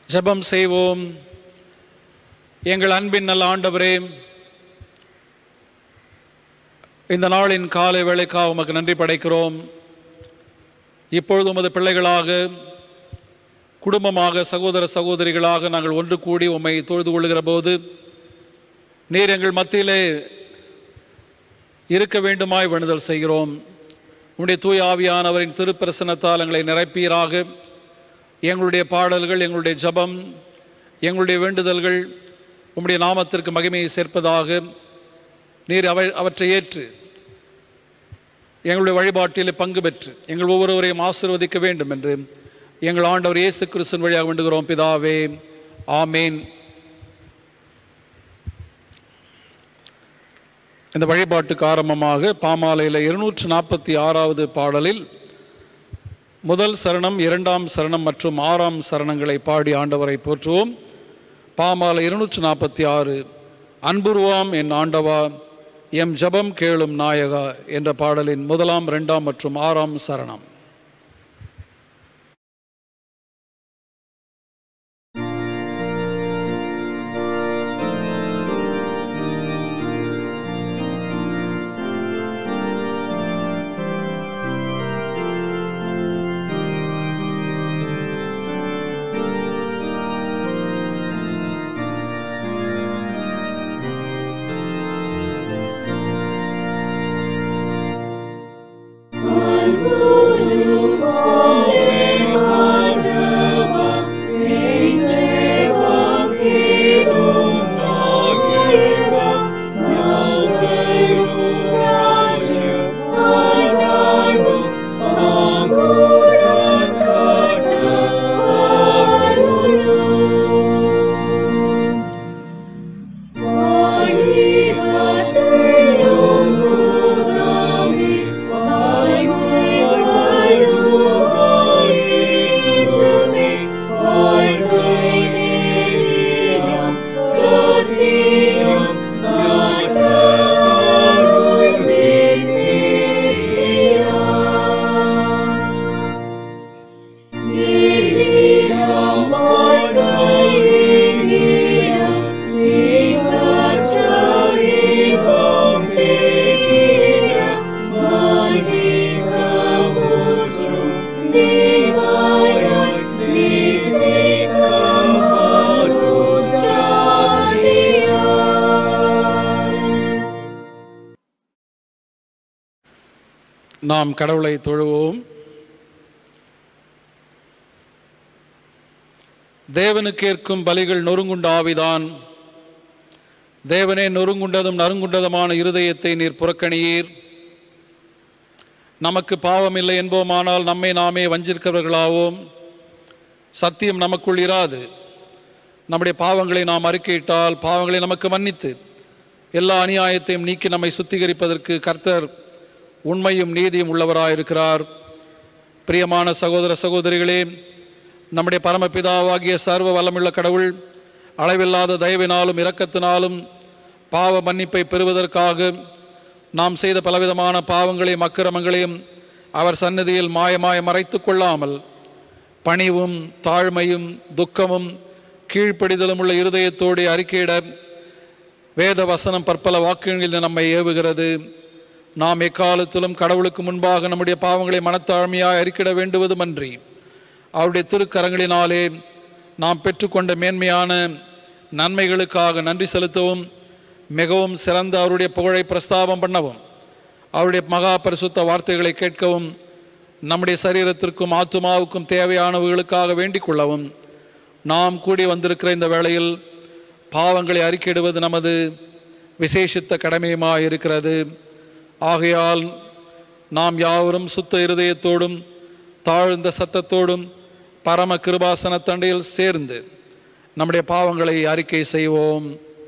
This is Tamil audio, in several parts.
ஜெபம் செய்வோம் எங்கள் அன்பின் நல்ல ஆண்டவரே இந்த நாளின் காலை வேளைக்காக உமக்கு நன்றி படைக்கிறோம் இப்பொழுது உமது பிள்ளைகளாக குடும்பமாக சகோதர சகோதரிகளாக நாங்கள் ஒன்று கூடி உம்மை தொழுது கொள்கிற போது நீர் எங்கள் மத்தியிலே இருக்க வேண்டுமாய் வேண்டுதல் செய்கிறோம் உம்முடைய தூய ஆவியானவரின் திருப்பிரசனத்தால் எங்களை நிரப்பீராக எங்களுடைய பாடல்கள் எங்களுடைய ஜெபம் எங்களுடைய வேண்டுதல்கள் உம்முடைய நாமத்திற்கு மகிமையை சேர்ப்பதாக நீர் அவை அவற்றை ஏற்று எங்களுடைய வழிபாட்டில் பங்கு பெற்று எங்கள் ஒவ்வொருவரையும் ஆசீர்வதிக்க வேண்டும் என்று எங்கள் ஆண்டவர் இயேசு கிறிஸ்துவின் வழியாக வேண்டுகிறோம் பிதாவே ஆமேன் இந்த வழிபாட்டுக்கு ஆரம்பமாக பாமாலையில் இருநூற்று நாற்பத்தி ஆறாவது பாடலில் முதல் சரணம் இரண்டாம் சரணம் மற்றும் ஆறாம் சரணங்களை பாடி ஆண்டவரை போற்றுவோம் பாமாலை இருநூற்று நாற்பத்தி ஆறு அன்புருவாம் என் ஆண்டவா எம் ஜபம் கேளும் நாயகா என்ற பாடலின் முதலாம் இரண்டாம் மற்றும் ஆறாம் சரணம் நாம் கடவுளை தொழுவோம் தேவனுக்கேற்கும் பலிகள் நொறுங்குண்ட ஆவிதான் தேவனே நொறுங்குண்டதும் நறுங்குண்டதுமான இருதயத்தை நீர் புறக்கணியீர் நமக்கு பாவம் இல்லை என்போமானால் நம்மை நாமே வஞ்சிருக்கிறவர்களாவோம் சத்தியம் நமக்குள் இராது நம்முடைய பாவங்களை நாம் அறிக்கையிட்டால் பாவங்களை நமக்கு மன்னித்து எல்லா அநியாயத்தையும் நீக்கி நம்மை சுத்திகரிப்பதற்கு கர்த்தர் உண்மையும் நீதியும் உள்ளவராயிருக்கிறார் பிரியமான சகோதர சகோதரிகளே நம்முடைய பரமபிதாவாகிய சர்வ வல்லமுள்ள கடவுள் அளவில்லாத தயவினாலும் இரக்கத்தினாலும் பாவ மன்னிப்பை பெறுவதற்காக நாம் செய்த பலவிதமான பாவங்களையும் அக்கிரமங்களையும் அவர் சந்நிதியில் மாயமாய மறைத்து கொள்ளாமல் பணிவும் தாழ்மையும் துக்கமும் கீழ்ப்படிதலும் உள்ள இருதயத்தோடு அறிக்கையிட வேத வசனம் பற்பல வாக்குகளில் நம்மை ஏவுகிறது நாம் எக்காலத்திலும் கடவுளுக்கு முன்பாக நம்முடைய பாவங்களை மனத்தாழ்மையாய் அறிக்கிட வேண்டுவதுமன்றி அவருடைய திருக்கரங்களினாலே நாம் பெற்றுக்கொண்ட மேன்மையான நன்மைகளுக்காக நன்றி செலுத்தவும் மிகவும் சிறந்த அவருடைய புகழை பிரஸ்தாபம் பண்ணவும் அவருடைய மகா பரிசுத்த வார்த்தைகளை கேட்கவும் நம்முடைய சரீரத்திற்கும் ஆத்துமாவுக்கும் தேவையானவர்களுக்காக வேண்டிக் கொள்ளவும் நாம் கூடி வந்திருக்கிற இந்த வேளையில் பாவங்களை அறிக்கையிடுவது நமது விசேஷித்த கடமையுமாய் இருக்கிறது ஆகையால் நாம் யாவரும் சுத்த இருதயத்தோடும் தாழ்ந்த சத்தத்தோடும் பரம கிருபாசன தண்டையில் சேர்ந்து நம்முடைய பாவங்களை அறிக்கை செய்வோம்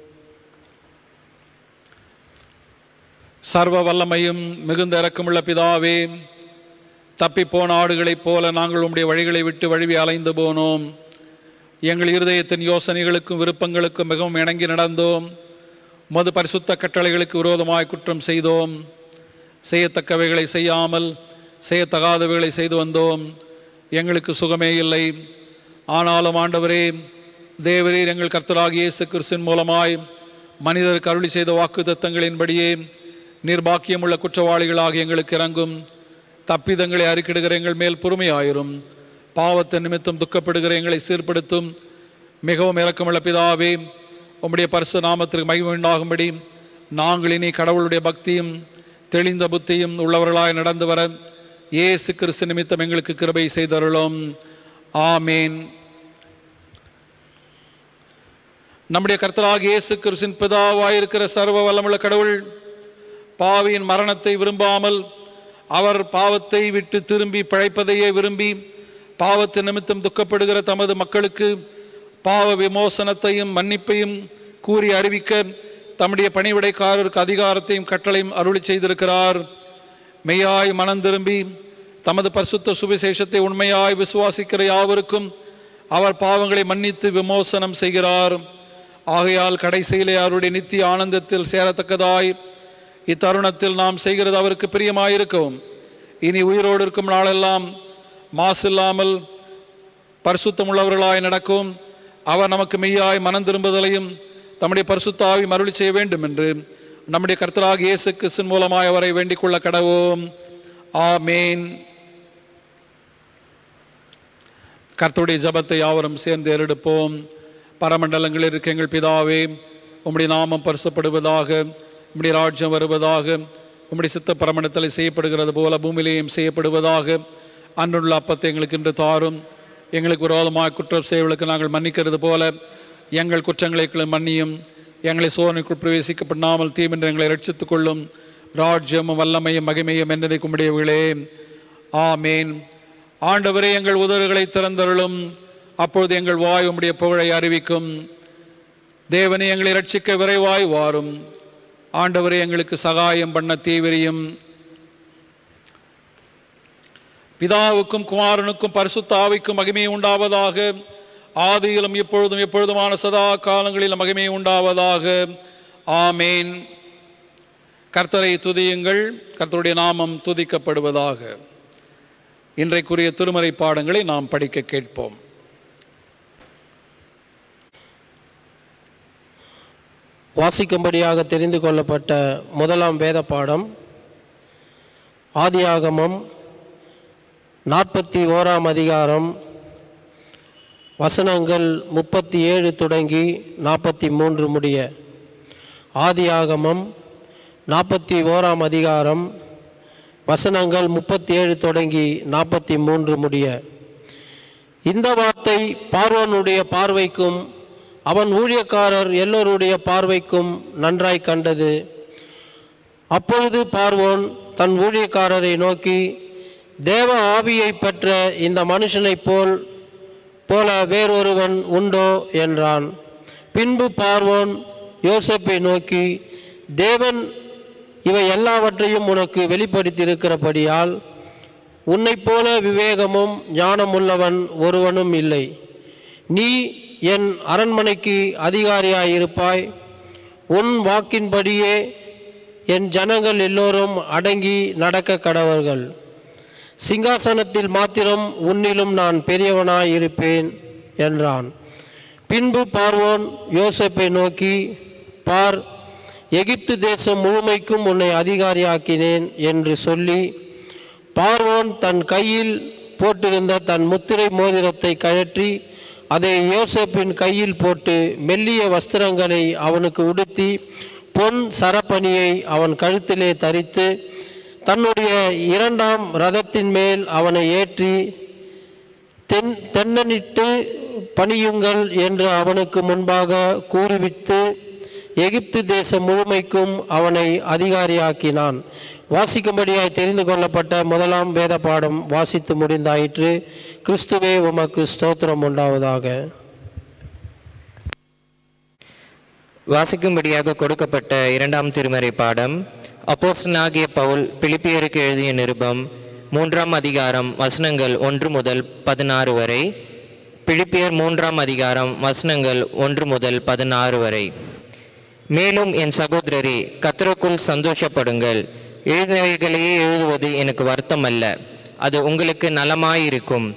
சர்வ வல்லமையும் மிகுந்த இரக்கமுள்ள பிதாவே தப்பிப்போன ஆடுகளைப் போல நாங்கள் உம்முடைய வழிகளை விட்டு வழுவி அலைந்து போனோம் எங்கள் இருதயத்தின் யோசனைகளுக்கும் விருப்பங்களுக்கும் மிகவும் இணங்கி நடந்தோம் மது பரிசுத்த கட்டளைகளுக்கு விரோதமாய் குற்றம் செய்தோம் செய்யத்தக்கவைகளை செய்யாமல் செய்யத்தகாதவைகளை செய்து வந்தோம் எங்களுக்கு சுகமே இல்லை ஆனாலும் ஆண்டவரே தேவரீர் எங்கள் கர்த்தராகிய இயேசு கிறிஸ்துவின் மூலமாய் மனிதருக்கு அருளி செய்த வாக்கு தத்தங்களின்படியே நிர்பாக்கியமுள்ள குற்றவாளிகளாக எங்களுக்கு இறங்கும் தப்பிதங்களை அறிக்கிடுகிற எங்கள் மேல் பொறுமையாயிரும் பாவத்தின் நிமித்தம் துக்கப்படுகிற எங்களை சீர்படுத்தும் மிகவும் இரக்கமுள்ள பிதாவே உம்முடைய பரிசு நாமத்திற்கு மகிமை உண்டாகும்படி நாங்கள் இனி கடவுளுடைய பக்தியும் தெளிந்த புத்தியும் உள்ளவர்களாய் நடந்து வர இயேசு கிறிஸ்து நிமித்தம் எங்களுக்கு கிருபை செய்தருளும் ஆமேன் நம்முடைய கர்த்தராக இயேசு கிறிஸ்தின் பிதாவாயிருக்கிற சர்வ வல்லமுள்ள கடவுள் பாவியின் மரணத்தை விரும்பாமல் அவர் பாவத்தை விட்டு திரும்பி பிழைப்பதையே விரும்பி பாவத்தின் நிமித்தம் துக்கப்படுகிற தமது மக்களுக்கு பாவ விமோசனத்தையும் மன்னிப்பையும் கூறி அறிவிக்க தம்முடைய பணிவிடைக்காரருக்கு அதிகாரத்தையும் கட்டளையும் அருளி செய்திருக்கிறார் மெய்யாய் மனம் திரும்பி தமது பரிசுத்த சுவிசேஷத்தை உண்மையாய் விசுவாசிக்கிற யாவருக்கும் அவர் பாவங்களை மன்னித்து விமோசனம் செய்கிறார் ஆகையால் கடைசியிலே அவருடைய நித்திய ஆனந்தத்தில் சேரத்தக்கதாய் இத்தருணத்தில் நாம் செய்கிறது அவருக்கு பிரியமாயிருக்கவும் இனி உயிரோடு இருக்கும் நாளெல்லாம் மாசில்லாமல் பரிசுத்தமுள்ளவர்களாய் நடக்கும் அவர் நமக்கு மெய்யாய் மனம் திரும்புதலையும் தம்முடைய பரிசுத்தாவி மருளி செய்ய வேண்டும் என்று நம்முடைய கர்த்தராக இயேசு கிறிஸ்தின் மூலமாய் அவரை வேண்டிக் கொள்ள கடவோம் ஆமேன் கர்த்தருடைய ஜபத்தை யாவரும் சேர்ந்து ஏறெடுப்போம் பரமண்டலங்களில் இருக்க எங்கள் பிதாவே உம்முடைய நாமம் பரிசப்படுவதாக உம்முடைய ராஜ்யம் வருவதாக உம்முடைய சித்த பரமண்டத்தில் செய்யப்படுகிறது போல பூமியிலேயும் செய்யப்படுவதாக அன்றுள்ள அப்பத்தை எங்களுக்கு இன்று தாரும் எங்களுக்கு விரோதமாக குற்றம் செய்வர்களுக்கு நாங்கள் மன்னிக்கிறது போல எங்கள் குற்றங்களை மன்னியும் எங்களை சோதனைக்குள் பிரவேசிக்கப்படாமல் தீமென்று எங்களை ரட்சித்துக் கொள்ளும் ராஜ்யமும் வல்லமையும் மகிமையும் என்றைக்கும் உடையவர்களே ஆமேன் ஆண்டவரே எங்கள் உதடுகளை திறந்தருளும் அப்பொழுது எங்கள் வாய் உம்முடைய புகழை அறிவிக்கும் தேவனை எங்களை ரட்சிக்க விரைவாய் வாரும் ஆண்டவரே எங்களுக்கு சகாயம் பண்ண தீவிரியும் பிதாவுக்கும் குமாரனுக்கும் பரிசுத்த ஆவிக்கும் மகிமை உண்டாவதாக ஆதியிலும் இப்பொழுதும் எப்பொழுதுமான சதா காலங்களிலும் மகிமை உண்டாவதாக ஆமேன் கர்த்தரை துதியுங்கள் கர்த்தருடைய நாமம் துதிக்கப்படுவதாக இன்றைக்குரிய திருமறை பாடங்களை நாம் படிக்க கேட்போம் வாசிக்கும்படியாக தெரிந்து கொள்ளப்பட்ட முதலாம் வேத பாடம் ஆதியாகமம் நாற்பத்தி ஓராம் அதிகாரம் வசனங்கள் முப்பத்தி ஏழு தொடங்கி நாற்பத்தி மூன்று முடிய ஆதியாகமம் நாற்பத்தி ஓராம் அதிகாரம் வசனங்கள் முப்பத்தி ஏழு தொடங்கி நாற்பத்தி மூன்று முடிய இந்த வார்த்தை பார்வோனுடைய பார்வைக்கும் அவன் ஊழியக்காரர் எல்லோருடைய பார்வைக்கும் நன்றாய் கண்டது அப்பொழுது பார்வோன் தன் ஊழியக்காரரை நோக்கி தேவ ஆவியை பெற்ற இந்த மனுஷனைப் போல் போல வேறொருவன் உண்டோ என்றான் பின்பு பார்வோன் யோசேப்பை நோக்கி தேவன் இவை எல்லாவற்றையும் உனக்கு வெளிப்படுத்தியிருக்கிறபடியால் உன்னைப் போல விவேகமும் ஞானமுள்ளவன் ஒருவனும் இல்லை நீ என் அரண்மனைக்கு அதிகாரியாயிருப்பாய் உன் வாக்கின்படியே என் ஜனங்கள் எல்லோரும் அடங்கி நடக்க கடவர்கள் சிங்காசனத்தில் மாத்திரம் உன்னிலும் நான் பெரியவனாய் இருப்பேன் என்றான் பின்பு பார்வோன் யோசேப்பை நோக்கி பார் எகிப்து தேசம் முழுமைக்கும் உன்னை அதிகாரியாக்கினேன் என்று சொல்லி பார்வோன் தன் கையில் போட்டிருந்த தன் முத்திரை மோதிரத்தை கழற்றி அதை யோசேப்பின் கையில் போட்டு மெல்லிய வஸ்திரங்களை அவனுக்கு உடுத்தி பொன் சரப்பணியை அவன் கழுத்திலே தரித்து தன்னுடைய இரண்டாம் ரதத்தின் மேல் அவனை ஏற்றி தென் தென்னனிட்டு பணியுங்கள் என்று அவனுக்கு முன்பாக கூறிவிட்டு எகிப்து தேசம் முழுமைக்கும் அவனை அதிகாரியாக்கினான் வாசிக்கும்படியாய் தெரிந்து கொள்ளப்பட்ட முதலாம் வேத பாடம் வாசித்து முடிந்தாயிற்று கிறிஸ்துவே உமக்கு ஸ்தோத்திரம் உண்டாவதாக வாசிக்கும்படியாக கொடுக்கப்பட்ட இரண்டாம் திருமறை பாடம் அப்போஸ்தலனாகிய பவுல் பிலிப்பியருக்கு எழுதிய நிருபம் மூன்றாம் அதிகாரம் வசனங்கள் ஒன்று முதல் பதினாறு வரை பிலிப்பியர் மூன்றாம் அதிகாரம் வசனங்கள் ஒன்று முதல் பதினாறு வரை மேலும் என் சகோதரரே கத்தருக்குள் சந்தோஷப்படுங்கள் எழுதினவைகளையே எழுதுவது எனக்கு வருத்தம் அல்ல அது உங்களுக்கு நலமாயிருக்கும்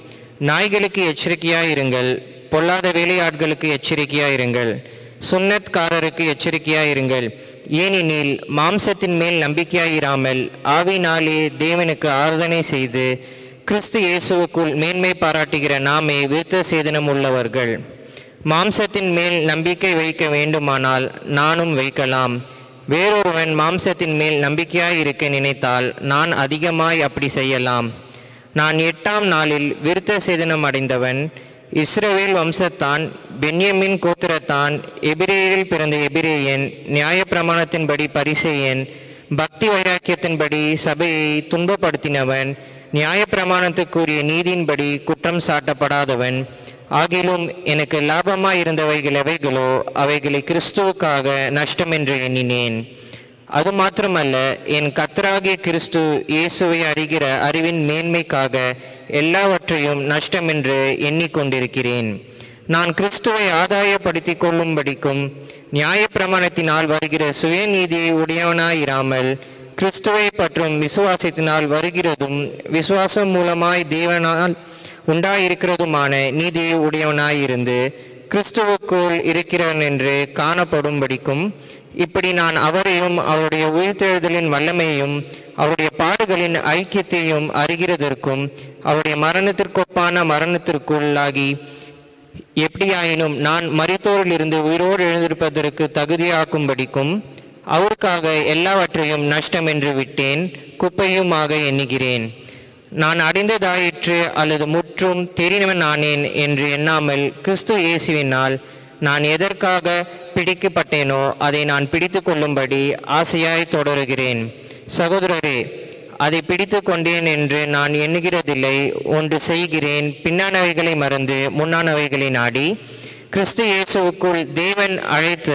நாய்களுக்கு எச்சரிக்கையாயிருங்கள் பொல்லாத வேலையாட்களுக்கு எச்சரிக்கையாயிருங்கள் சுன்னத்காரருக்கு எச்சரிக்கையாயிருங்கள் ஏனெனில் மாம்சத்தின் மேல் நம்பிக்கையாயிராமல் ஆவினாலே தேவனுக்கு ஆராதனை செய்து கிறிஸ்து இயேசுவுக்குள் மேன்மை பாராட்டுகிற நாமே விருத்த சேதனம் உள்ளவர்கள் மாம்சத்தின் மேல் நம்பிக்கை வைக்க வேண்டுமானால் நானும் வைக்கலாம் வேறொருவன் மாம்சத்தின் மேல் நம்பிக்கையாய் இருக்க நினைத்தால் நான் அதிகமாய் அப்படி செய்யலாம் நான் எட்டாம் நாளில் விருத்த சேதனம் அடைந்தவன் இஸ்ரவேல் வம்சத்தான் பென்யமின் கோத்திரத்தான் எபிரேயரில் பிறந்த எபிரேயன் நியாயப்பிரமாணத்தின்படி பரிசேயன் பக்தி வைராக்கியத்தின்படி சபையை துன்பப்படுத்தினவன் நியாயப்பிரமாணத்துக்குரிய நீதியின்படி குற்றம் சாட்டப்படாதவன் ஆகிலும் எனக்கு லாபமாய் இருந்தவைகள் எவைகளோ அவைகளை கிறிஸ்துவுக்காக நஷ்டமென்று எண்ணினேன் அது மாத்திரமல்ல என் கத்தராகிய கிறிஸ்து இயேசுவை அறிகிற அறிவின் மேன்மைக்காக எல்லாவற்றையும் நஷ்டமென்று எண்ணிக்கொண்டிருக்கிறேன் நான் கிறிஸ்துவை ஆதாயப்படுத்திக் கொள்ளும்படிக்கும் நியாயப்பிரமாணத்தினால் வருகிற சுயநீதியை உடையவனாயிராமல் கிறிஸ்துவை பற்றும் விசுவாசத்தினால் வருகிறதும் விசுவாசம் மூலமாய் தேவனால் உண்டாயிருக்கிறதுமான நீதியை உடையவனாயிருந்து கிறிஸ்துவுக்குள் இருக்கிறவன் என்று காணப்படும்படிக்கும் இப்படி நான் அவரையும் அவருடைய உயிர்த்தெழுதலின் வல்லமையும் அவருடைய பாடுகளின் ஐக்கியத்தையும் அறிகிறதற்கும் அவருடைய மரணத்திற்கொப்பான மரணத்திற்குள்ளாகி எப்படியாயினும் நான் மரித்தோரிலிருந்து உயிரோடு எழுந்திருப்பதற்கு தகுதியாக்கும்படிக்கும் அவருக்காக எல்லாவற்றையும் நஷ்டம் என்று விட்டேன் குப்பையுமாக எண்ணுகிறேன் நான் அடைந்ததாயிற்று அல்லது முற்றும் தெரிந்தவன் ஆனேன் என்று எண்ணாமல் கிறிஸ்து இயேசுவினால் நான் எதற்காக பிடிக்கப்பட்டேனோ அதை நான் பிடித்து கொள்ளும்படி ஆசையாய் தொடருகிறேன் சகோதரரே அதை பிடித்து கொண்டேன் என்று நான் எண்ணுகிறதில்லை ஒன்று செய்கிறேன் பின்னானவைகளை மறந்து முன்னானவைகளை நாடி கிறிஸ்து இயேசுவுக்குள் தேவன் அழைத்த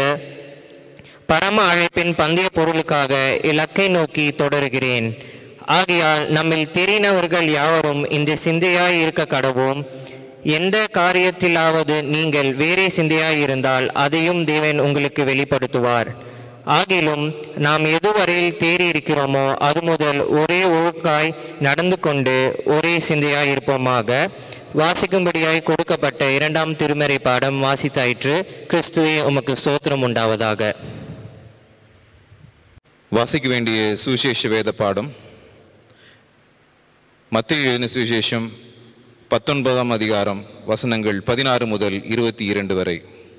பரம அழைப்பின் பந்தய பொருளுக்காக இலக்கை நோக்கி தொடருகிறேன் ஆகையால் நம்மில் தெரிந்தவர்கள் யாவரும் இந்த சிந்தையாய் இருக்க கடவோம் எந்த காரியத்திலாவது நீங்கள் வேறே சிந்தையாய் இருந்தால் அதையும் தேவன் உங்களுக்கு வெளிப்படுத்துவார் ஆகிலும் நாம் எதுவரையில் தேறி இருக்கிறோமோ அது முதல் ஒரே ஒழுக்காய் நடந்து கொண்டு ஒரே சிந்தையாய் இருப்போமாக வாசிக்கும்படியாய் கொடுக்கப்பட்ட இரண்டாம் திருமறை பாடம் வாசித்தாயிற்று கிறிஸ்துவே உமக்கு ஸ்தோத்திரம் உண்டாவதாக வாசிக்க வேண்டிய சுவிசேஷ வேத பாடம் மத்திய எழுதின சுவிசேஷம் பத்தொன்பதாம் அதிகாரம் வசனங்கள் பதினாறு முதல் இருபத்தி இரண்டு வரை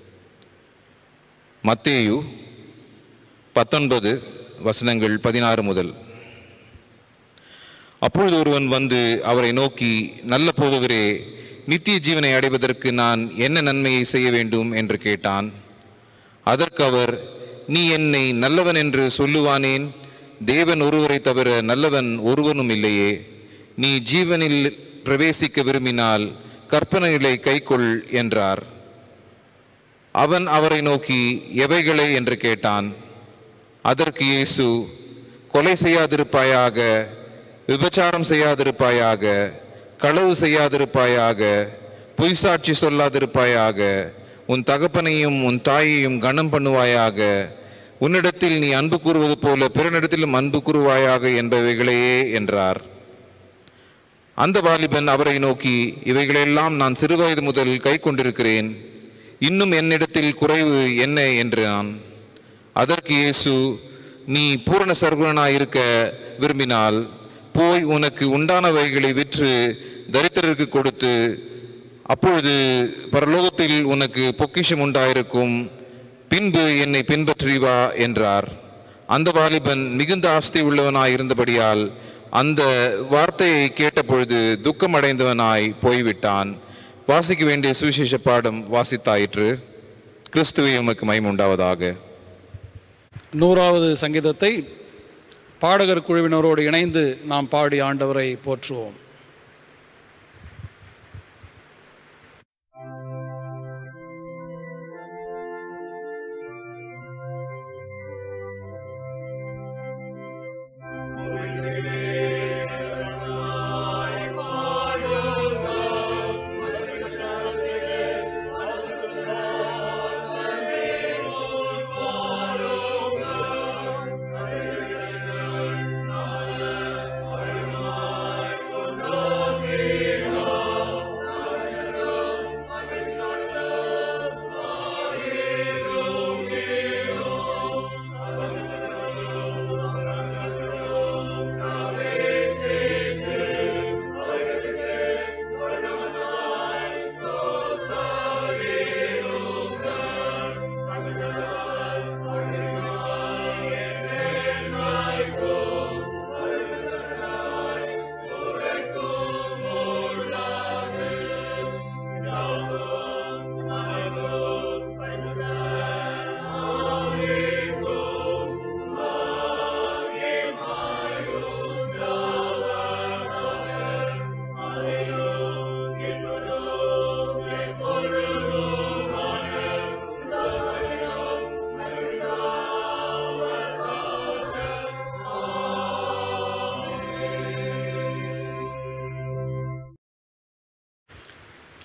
மத்தேயு பத்தொன்பது வசனங்கள் பதினாறு முதல் அப்பொழுது ஒருவன் வந்து அவரை நோக்கி நல்ல போதகரே நித்திய ஜீவனை அடைவதற்கு நான் என்ன நன்மையை செய்ய வேண்டும் என்று கேட்டான் அதற்கு அவர் நீ என்னை நல்லவன் என்று சொல்லுவானேன் தேவன் ஒருவரை தவிர நல்லவன் ஒருவனும் இல்லையே நீ ஜீவனில் பிரவேசிக்க விரும்பினால் கற்பனைகளை கைக்கொள் என்றார் அவன் அவரை நோக்கி எவைகளை என்று கேட்டான் அதற்கு இயேசு கொலை செய்யாதிருப்பாயாக விபச்சாரம் செய்யாதிருப்பாயாக களவு செய்யாதிருப்பாயாக பொய்சாட்சி சொல்லாதிருப்பாயாக உன் தகப்பனையும் உன் தாயையும் கனம் பண்ணுவாயாக உன்னிடத்தில் நீ அன்பு கூறுவது போல பிறனிடத்திலும் அன்பு கூறுவாயாக என்பவைகளையே என்றார் அந்த வாலிபன் அவரை நோக்கி இவைகளெல்லாம் நான் சிறுவயது முதல் கை கொண்டிருக்கிறேன் இன்னும் என்னிடத்தில் குறைவு என்ன என்றான் அதற்கு இயேசு நீ பூரண சர்க்குணனாயிருக்க விரும்பினால் போய் உனக்கு உண்டானவைகளை விற்று தரித்திரருக்கு கொடுத்து அப்பொழுது பரலோகத்தில் உனக்கு பொக்கிஷம் உண்டாயிருக்கும் பின்பு என்னை பின்பற்றி வா என்றார் அந்த வாலிபன் மிகுந்த ஆஸ்தி உள்ளவனாய் இருந்தபடியால் அந்த வார்த்தையை கேட்டபொழுது துக்கமடைந்தவனாய் போய்விட்டான் வாசிக்க வேண்டிய சுவிசேஷ பாடம் வாசித்தாயிற்று கிறிஸ்துவை உமக்கு மைமுண்டாவதாக நூறாவது சங்கீதத்தை பாடகர் குழுவினரோடு இணைந்து நாம் பாடி ஆண்டவரை போற்றுவோம் Amen.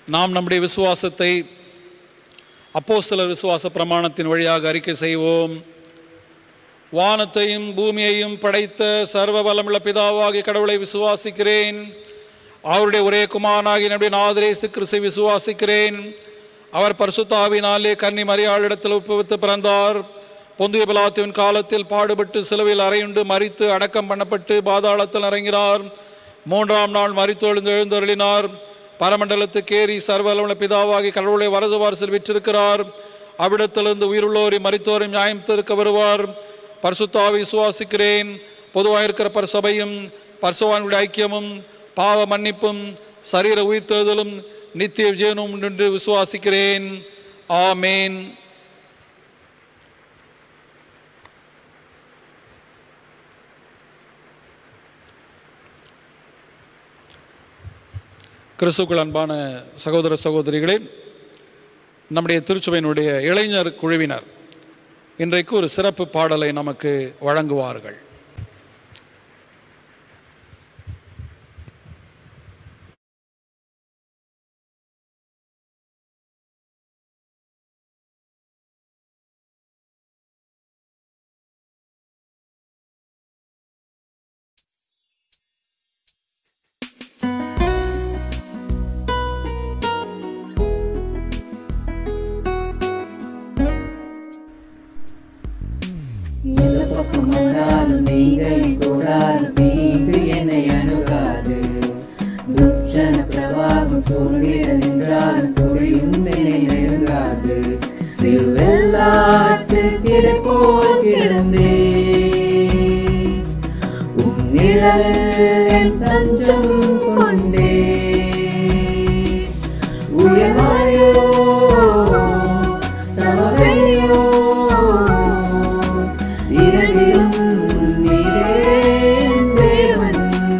நாம் நம்முடைய விசுவாசத்தை அப்போஸ்தலர் விசுவாச பிரமாணத்தின் வழியாக அறிக்கை செய்வோம் வானத்தையும் பூமியையும் படைத்த சர்வ வல்லமுள்ள பிதாவாகிய கடவுளை விசுவாசிக்கிறேன் அவருடைய ஒரே குமாரனாகிய நம்முடைய நாதரேசு கிறிஸ்தை விசுவாசிக்கிறேன் அவர் பரிசுத்தாவினாலே கன்னி மரியாளிடத்தில் உப்புவித்து பிறந்தார் பொந்திய பிலாத்துவின் காலத்தில் பாடுபட்டு சிலுவையில் அறையுண்டு மறித்து அடக்கம் பண்ணப்பட்டு பாதாளத்தில் இறங்கினார் மூன்றாம் நாள் மறித்தொழுந்து எழுந்தருளினார் பரமண்டலத்துக்கு ஏறி சர்வலமுள்ள பிதாவாகி கடவுளை வரது வாரசில் விற்றிருக்கிறார் அவ்விடத்திலிருந்து உயிருள்ளோரை மறித்தோரை நியாயம் தீர்க்க வருவார் பரிசுத்தாவை விசுவாசிக்கிறேன் பொதுவாக இருக்கிற பரிசபையும் பரிசுவானுடைய ஐக்கியமும் பாவ மன்னிப்பும் சரீர உயிர்த்தெழுதலும் நித்திய விஜயனும் என்று விசுவாசிக்கிறேன் ஆமேன் கிறிஸ்துக்கள் அன்பான சகோதர சகோதரிகளே நம்முடைய திருச்சபையினுடைய இளைஞர் குழுவினர் இன்றைக்கு ஒரு சிறப்பு பாடலை நமக்கு வழங்குவார்கள் எந்த பக்கம் வந்தாலும் நீங்கள் கூடாது தீங்கு என்னை அணுகாது துர்ச்சன பிரவாகம் சூழ்நிலை நின்றாலும் தொழிலும் என்னை நெருங்காது சிறுவெல்லாட்டு கிடை போல் கிடந்தே உன் நிழலில் என் தஞ்சம் கொண்டே உயர்வாயோ சமவெளியோ இரண்டிலும் நீரே என் தேவன்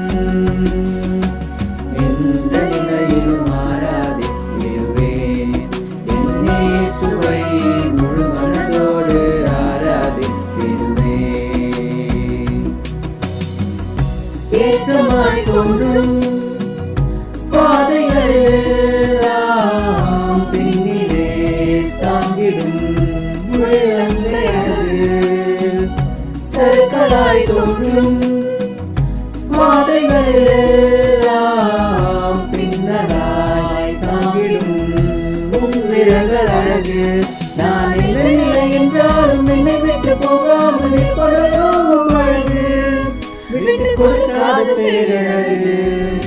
எந்த நிலையிலும் ஆராதிக்கிறேன் என் இயேசுவை முழு மனதோடு ஆராதிக்கிறேன் ஏற்றமாய் தோன்றும் பாதைகள் எல்லாம் பின்னிலே தாங்கிடும் உள்ளங்கையது சருக்களாய் தோன்றும் பாதைகள் எல்லாம் பின்னலாய் தாங்கிடும் உன் விரல்கள் அழகு நான் எந்த நிலை என்றாலும் என்னை விட்டு போகாமல் நிற்பதோம் அழகு விட்டு கொடுக்காத பேரழகு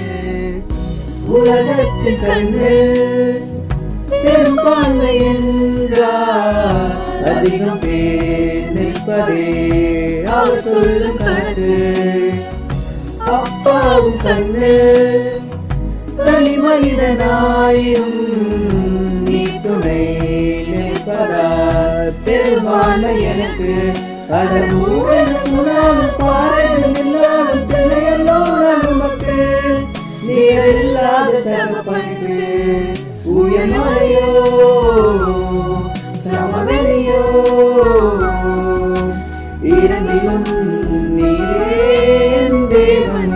உலகத்தின் கண்ணு பெரும்பான்மை என்றார் அதிகம் பேர் நிற்பதே அவர் சொல்லும் கணக்கு அப்பாவும் கண்ணு தனி மனிதனாயும் நீ துணை நிற்பதால் பெரும்பான்மை எனக்கு அதன் ஊழல் சுனாலும் பாரதம் இல்லாத பிள்ளையல்லோ நமக்கு நீர் இல்லாத தகப்பனுக்கு உயர்மலையோ சமவெளியோ இரண்டிலும் நீரே என் தேவன்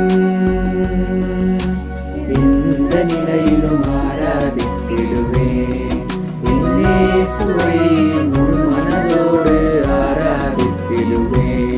எந்த நிலையிலும் ஆராதித்திடுவேன் என்னே சுவை முழு மனதோடு ஆராதித்திடுவேன்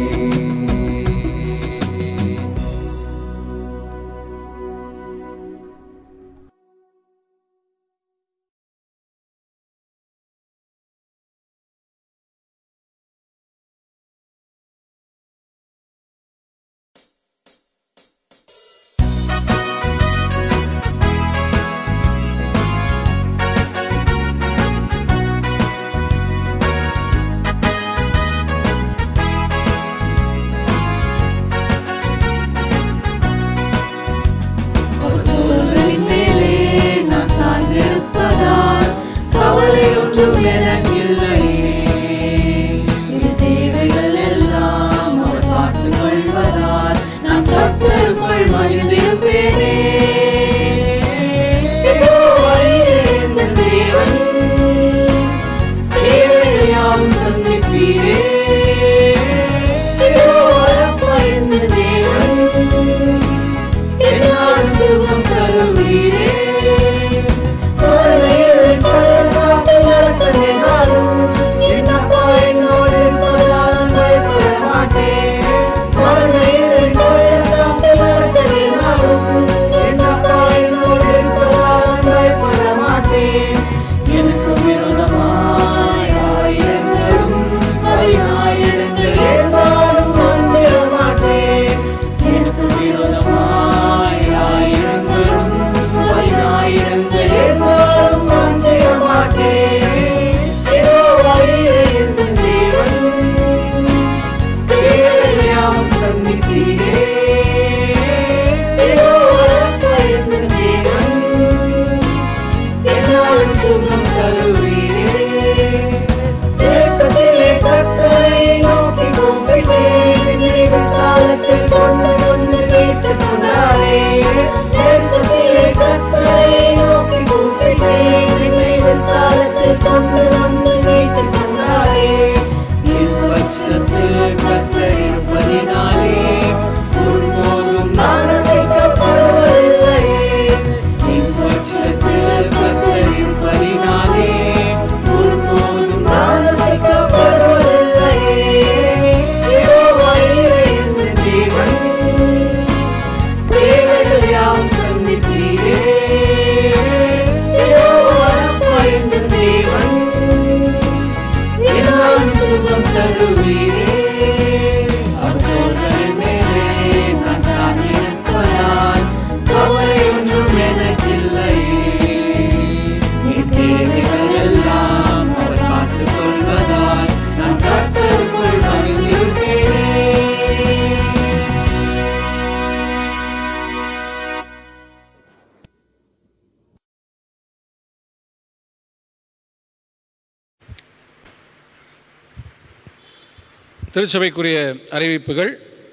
திருச்சபைக்குரிய அறிவிப்புகள்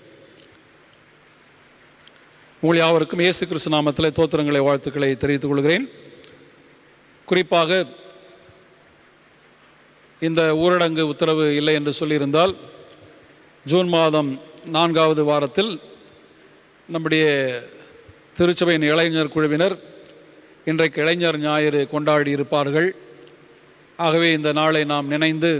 உங்கள் யாவருக்கும் இயேசு கிறிஸ்து நாமத்தில் தோத்திரங்களை வாழ்த்துக்களை தெரிவித்துக் கொள்கிறேன் குறிப்பாக இந்த ஊரடங்கு உத்தரவு இல்லை என்று சொல்லியிருந்தால் ஜூன் மாதம் நான்காவது வாரத்தில் நம்முடைய திருச்சபையின் இளைஞர் குழுவினர் இன்றைக்கு இளைஞர் ஞாயிறு கொண்டாடி இருப்பார்கள் ஆகவே இந்த நாளை நாம் நினைந்து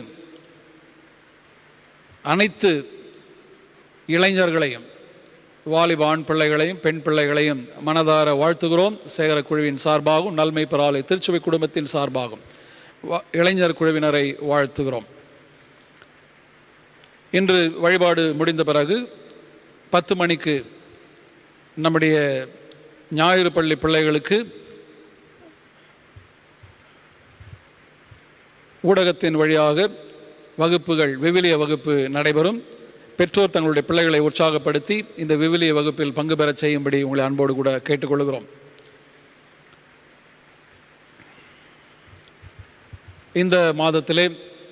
அனைத்து இளைஞர்களையும் வாலிப ஆண் பிள்ளைகளையும் பெண் பிள்ளைகளையும் மனதார வாழ்த்துகிறோம் சேகர குழுவின் சார்பாகவும் நல்மை பராலை திருச்சுவை குடும்பத்தின் சார்பாகவும் வா- இளைஞர் குழுவினரை வாழ்த்துகிறோம் இன்று வழிபாடு முடிந்த பிறகு பத்து மணிக்கு நம்முடைய ஞாயிறு பள்ளி பிள்ளைகளுக்கு ஊடகத்தின் வழியாக வகுப்புகள் விவிலிய வகுப்பு நடைபெறும் பெற்றோர் தங்களுடைய பிள்ளைகளை உற்சாகப்படுத்தி இந்த விவிலிய வகுப்பில் பங்கு பெறச் செய்யும்படி உங்களை அன்போடு கூட கேட்டுக்கொள்கிறோம் இந்த மாதத்திலே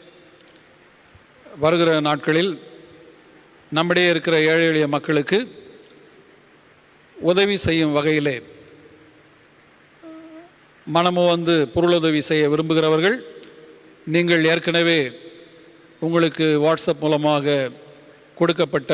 வருகிற நாட்களில் நம்மிடையே இருக்கிற ஏழை எளிய மக்களுக்கு உதவி செய்யும் வகையிலே மனமோ வந்து பொருளுதவி செய்ய விரும்புகிறவர்கள் நீங்கள் ஏற்கனவே உங்களுக்கு வாட்ஸ்அப் மூலமாக கொடுக்கப்பட்ட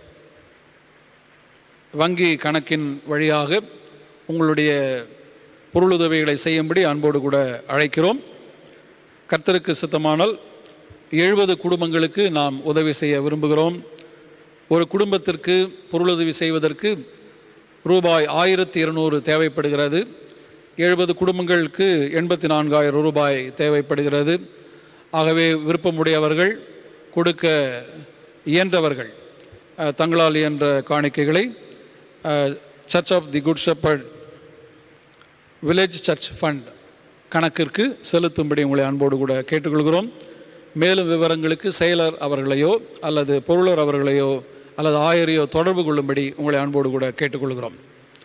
வங்கி கணக்கின் வழியாக உங்களுடைய பொருளுதவிகளை செய்யும்படி அன்போடு கூட அழைக்கிறோம் கர்த்தருக்கு சித்தமானால் எழுபது குடும்பங்களுக்கு நாம் உதவி செய்ய விரும்புகிறோம் ஒரு குடும்பத்திற்கு பொருளுதவி செய்வதற்கு ரூபாய் ஆயிரத்தி இருநூறு தேவைப்படுகிறது எழுபது குடும்பங்களுக்கு எண்பத்தி நான்காயிரம் ரூபாய் தேவைப்படுகிறது ஆகவே விருப்பமுடையவர்கள் கொடுக்க இயன்றவர்கள் அஹ், தங்களால் இயன்ற காணிக்கைகளை church of the good shepherd village church fund கணக்கிற்கு செலுத்தும்படி உங்களை அன்போடு கூட கேட்டுக்கொள்கிறோம் மேலும் விவரங்களுக்கு செயலர் அவர்களையோ அல்லது பொருளர் அவர்களையோ அல்லது ஆயரையோ தொடர்பு கொள்ளும்படி உங்களை அன்போடு கூட கேட்டுக்கொள்கிறோம்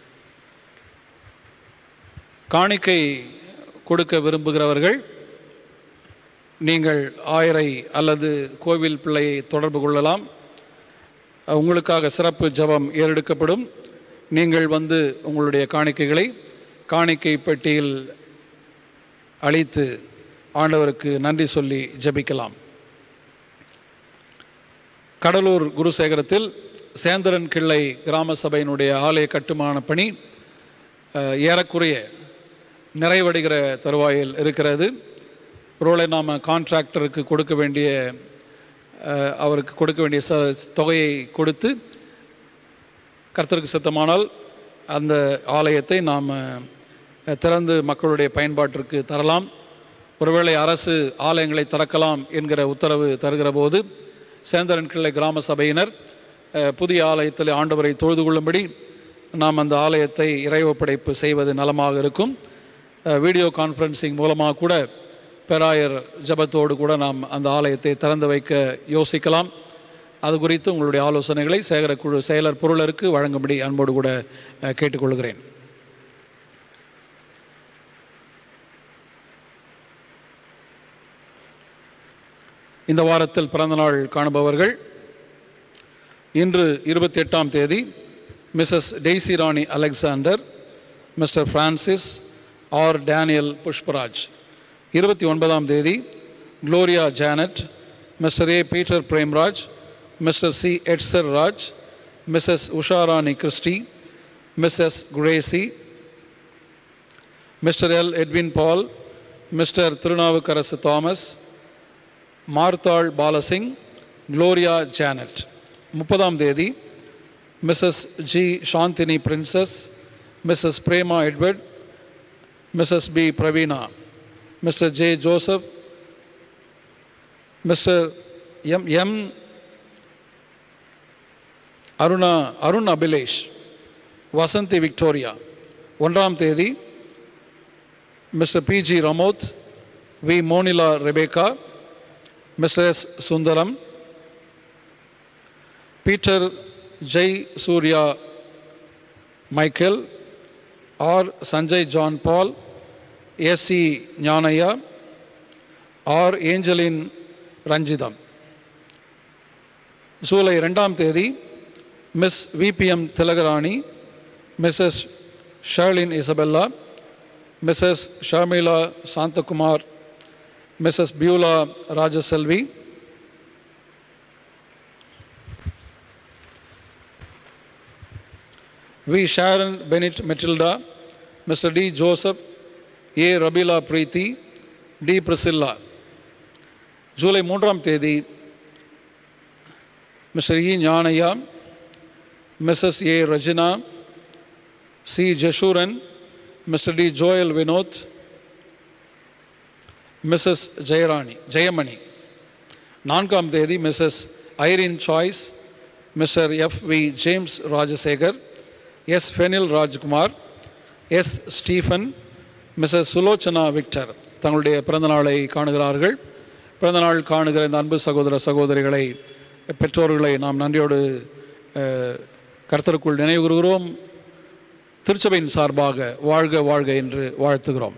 காணிக்கை கொடுக்க விரும்புகிறவர்கள் நீங்கள் ஆயரை அல்லது கோவில் பிள்ளையை தொடர்பு கொள்ளலாம் உங்களுக்காக சிறப்பு ஜெபம் ஏறெடுக்கப்படும் நீங்கள் வந்து உங்களுடைய காணிக்கைகளை காணிக்கை பெட்டியில் அளித்து ஆண்டவருக்கு நன்றி சொல்லி ஜெபிக்கலாம் கடலூர் குருசேகரத்தில் சேந்திரன் கிள்ளை கிராம சபையினுடைய ஆலய கட்டுமான பணி அஹ், ஏறக்குறைய நிறைவடைகிற தருவாயில் இருக்கிறது ஒருவேளை நாம் கான்ட்ராக்டருக்கு கொடுக்க வேண்டிய அஹ், அவருக்கு கொடுக்க வேண்டிய ச தொகையை கொடுத்து கர்த்தருக்கு சித்தமானால் அந்த ஆலயத்தை நாம் அஹ், திறந்து மக்களுடைய பயன்பாட்டிற்கு தரலாம் ஒருவேளை அரசு ஆலயங்களை திறக்கலாம் என்கிற உத்தரவு தருகிற போது சேந்தரன் கிள்ளை கிராம சபையினர் அஹ், புதிய ஆலயத்தில் ஆண்டவரை தொழுது கொள்ளும்படி நாம் அந்த ஆலயத்தை இறைவப்படைப்பு செய்வது நலமாக இருக்கும் அஹ், வீடியோ கான்ஃபரன்சிங் மூலமாக கூட பேராயர் ஜெபத்தோடு கூட நாம் அந்த ஆலயத்தை திறந்து வைக்க யோசிக்கலாம் அது குறித்து உங்களுடைய ஆலோசனைகளை சேகர குழு செயலர் பொருளருக்கு வழங்கும்படி அன்போடு கூட அஹ், கேட்டுக்கொள்கிறேன் இந்த வாரத்தில் பிறந்தநாள் காணுபவர்கள் இன்று இருபத்தி எட்டாம் தேதி Mrs Daisy Rani Alexander Mr Francis R Daniel Pushparaj இருபத்தி ஒன்பதாம் தேதி Gloria Janet Mr A Peter Premraj Mr C எட்சர் Raj Mrs Usharani Christy Mrs Qureshi Mr L Edwin Paul Mr Thirunavukkarasu Thomas Marthal Balasingh Gloria Janet முப்பதாம் தேதி Mrs G Chandini Princess Mrs Prema Edward Mrs P Praveena Mr J Joseph Mr M M Aruna Arun Abhilesh Vasanthi Victoria ஒன்றாம் தேதி Mr P G ரமோத் V Monila Rebecca Mr S Sundaram Peter Jai Surya Michael R Sanjay John Paul SC Gnanaiah R Angeline Ranjitham ஜூலை ரெண்டாம் தேதி Miss VPM Thilakarani Mrs Sharlin Isabella Mrs Sharmila Santhakumar Mrs Beulah Rajaselvi V Sharon Benit Matilda Mr D Joseph A Rafeela Preethi D Priscilla ஜூலை மூன்றாம் தேதி Mr E Gnanaiah Mrs A Rajina C Jeshurun Mr D Joel Vinod Mrs Jayarani Jayamani நான்காம் தேதி Mrs Irene choice mister F V James Rajasekar S Fenil Rajkumar S Stephen Mrs Sulochana Victor தங்களுடைய பிறந்தநாளை காணுகிறார்கள் பிறந்தநாள் காணுகிற இந்த அன்பு சகோதர சகோதரிகளை பெற்றோர்களை நாம் நன்றியோடு அஹ், கர்த்தருக்குள் நினைவு கூறுகிறோம் திருச்சபையின் சார்பாக வாழ்க வாழ்க என்று வாழ்த்துகிறோம்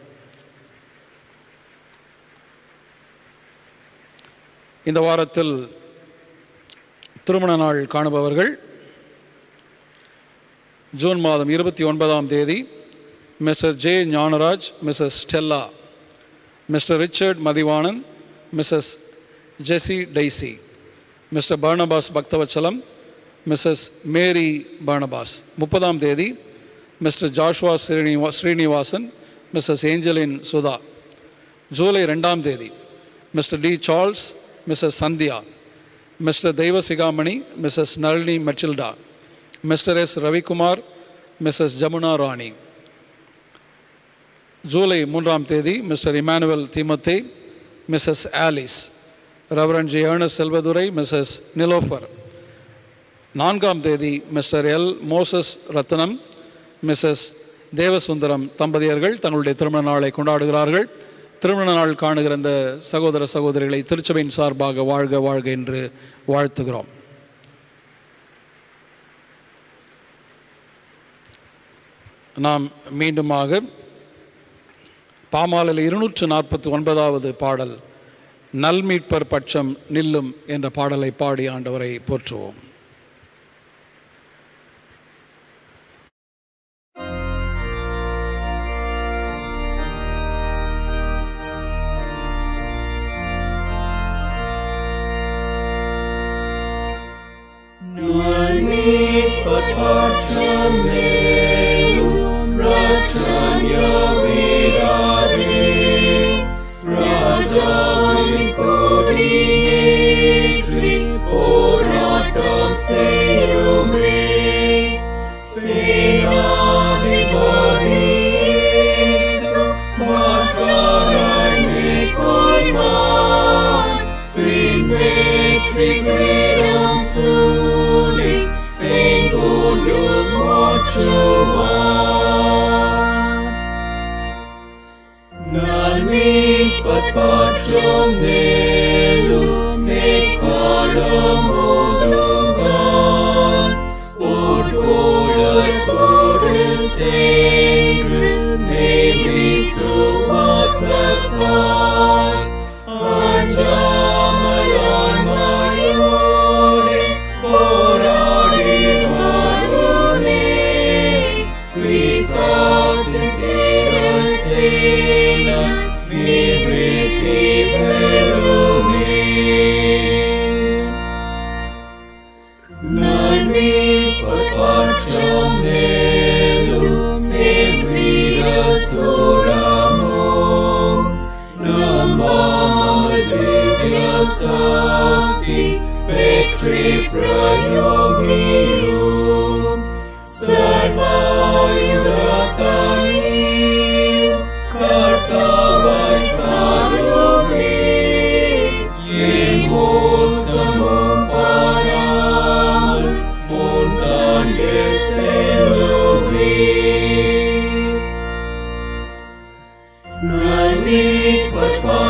இந்த வாரத்தில் திருமண நாள் காணுபவர்கள் ஜூன் மாதம் இருபத்தி ஒன்பதாம் தேதி Mr J Gnanaraj Mrs Stella Mr Richard Mathivanan Mrs Jessie Daisy Mr Barnabas Bakthavachalam Mrs Mary Barnabas முப்பதாம் தேதி மிஸ்டர் ஜாஷ்வா ஸ்ரீனிவா ஸ்ரீனிவாசன் மிஸ்ஸஸ் ஏஞ்சலின் சுதா ஜூலை ரெண்டாம் தேதி Mr D Charles Mrs Sandhya Mr Deivasigamani Mrs Nalini Matilda Mr S Ravikumar Mrs Jamuna Rani ஜூலை மூன்றாம் தேதி மிஸ்டர் இமானுவல் தீமத்தே Mrs Alice Reverend G Ernest Selvadurai Mrs Nilofer நான்காம் தேதி Mr L Moses Rathnam Mrs தேவசுந்தரம் தம்பதியர்கள் தங்களுடைய திருமண நாளை கொண்டாடுகிறார்கள் திருமண நாள் காணுகிற இந்த சகோதர சகோதரிகளை திருச்சபையின் சார்பாக வாழ்க வாழ்க என்று வாழ்த்துகிறோம் நாம் மீண்டுமாக பாமாலையில் இருநூற்று நாற்பத்தி ஒன்பதாவது பாடல் நல்மீட்பர் பட்சம் நில்லும் என்ற பாடலை பாடி ஆண்டவரை போற்றுவோம்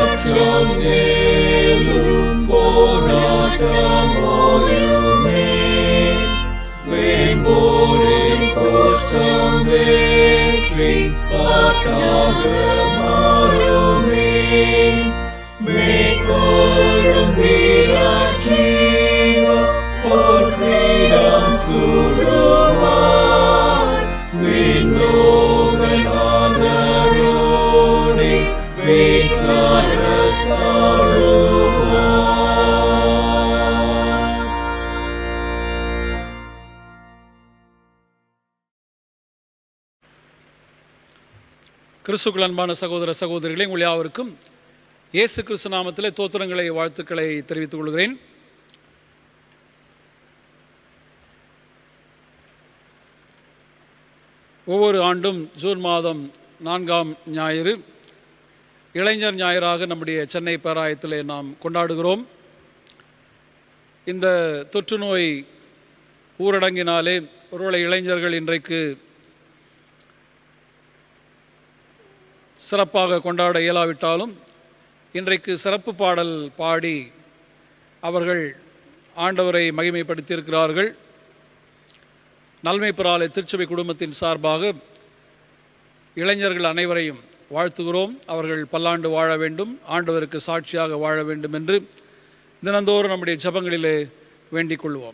போராட்டம் ஓயுமே பீடம் சூடுவார் விண்ணோகன் ஆதரோடி வீற்றார சாழுவார் கிறிஸ்துக்கள் அன்பான சகோதர சகோதரிகளே உங்கள் யாவருக்கும் இயேசு கிறிஸ்து நாமத்திலே தோத்திரங்களை வாழ்த்துக்களை தெரிவித்துக் கொள்கிறேன் ஒவ்வொரு ஆண்டும் ஜூன் மாதம் நான்காம் ஞாயிறு இளைஞர் ஞாயிறாக நம்முடைய சென்னை பேராயத்திலே நாம் கொண்டாடுகிறோம் இந்த தொற்று நோய் ஊரடங்கினாலே ஒருவேளை இளைஞர்கள் இன்றைக்கு சிறப்பாக கொண்டாட இயலாவிட்டாலும் இன்றைக்கு சிறப்பு பாடல் பாடி அவர்கள் ஆண்டவரை மகிமைப்படுத்தியிருக்கிறார்கள் நல்மை பெறாலை திருச்சபை குடும்பத்தின் சார்பாக இளைஞர்கள் அனைவரையும் வாழ்த்துகிறோம் அவர்கள் பல்லாண்டு வாழ வேண்டும் ஆண்டவருக்கு சாட்சியாக வாழ வேண்டும் என்று தினந்தோறும் நம்முடைய ஜபங்களிலே வேண்டிக் கொள்வோம்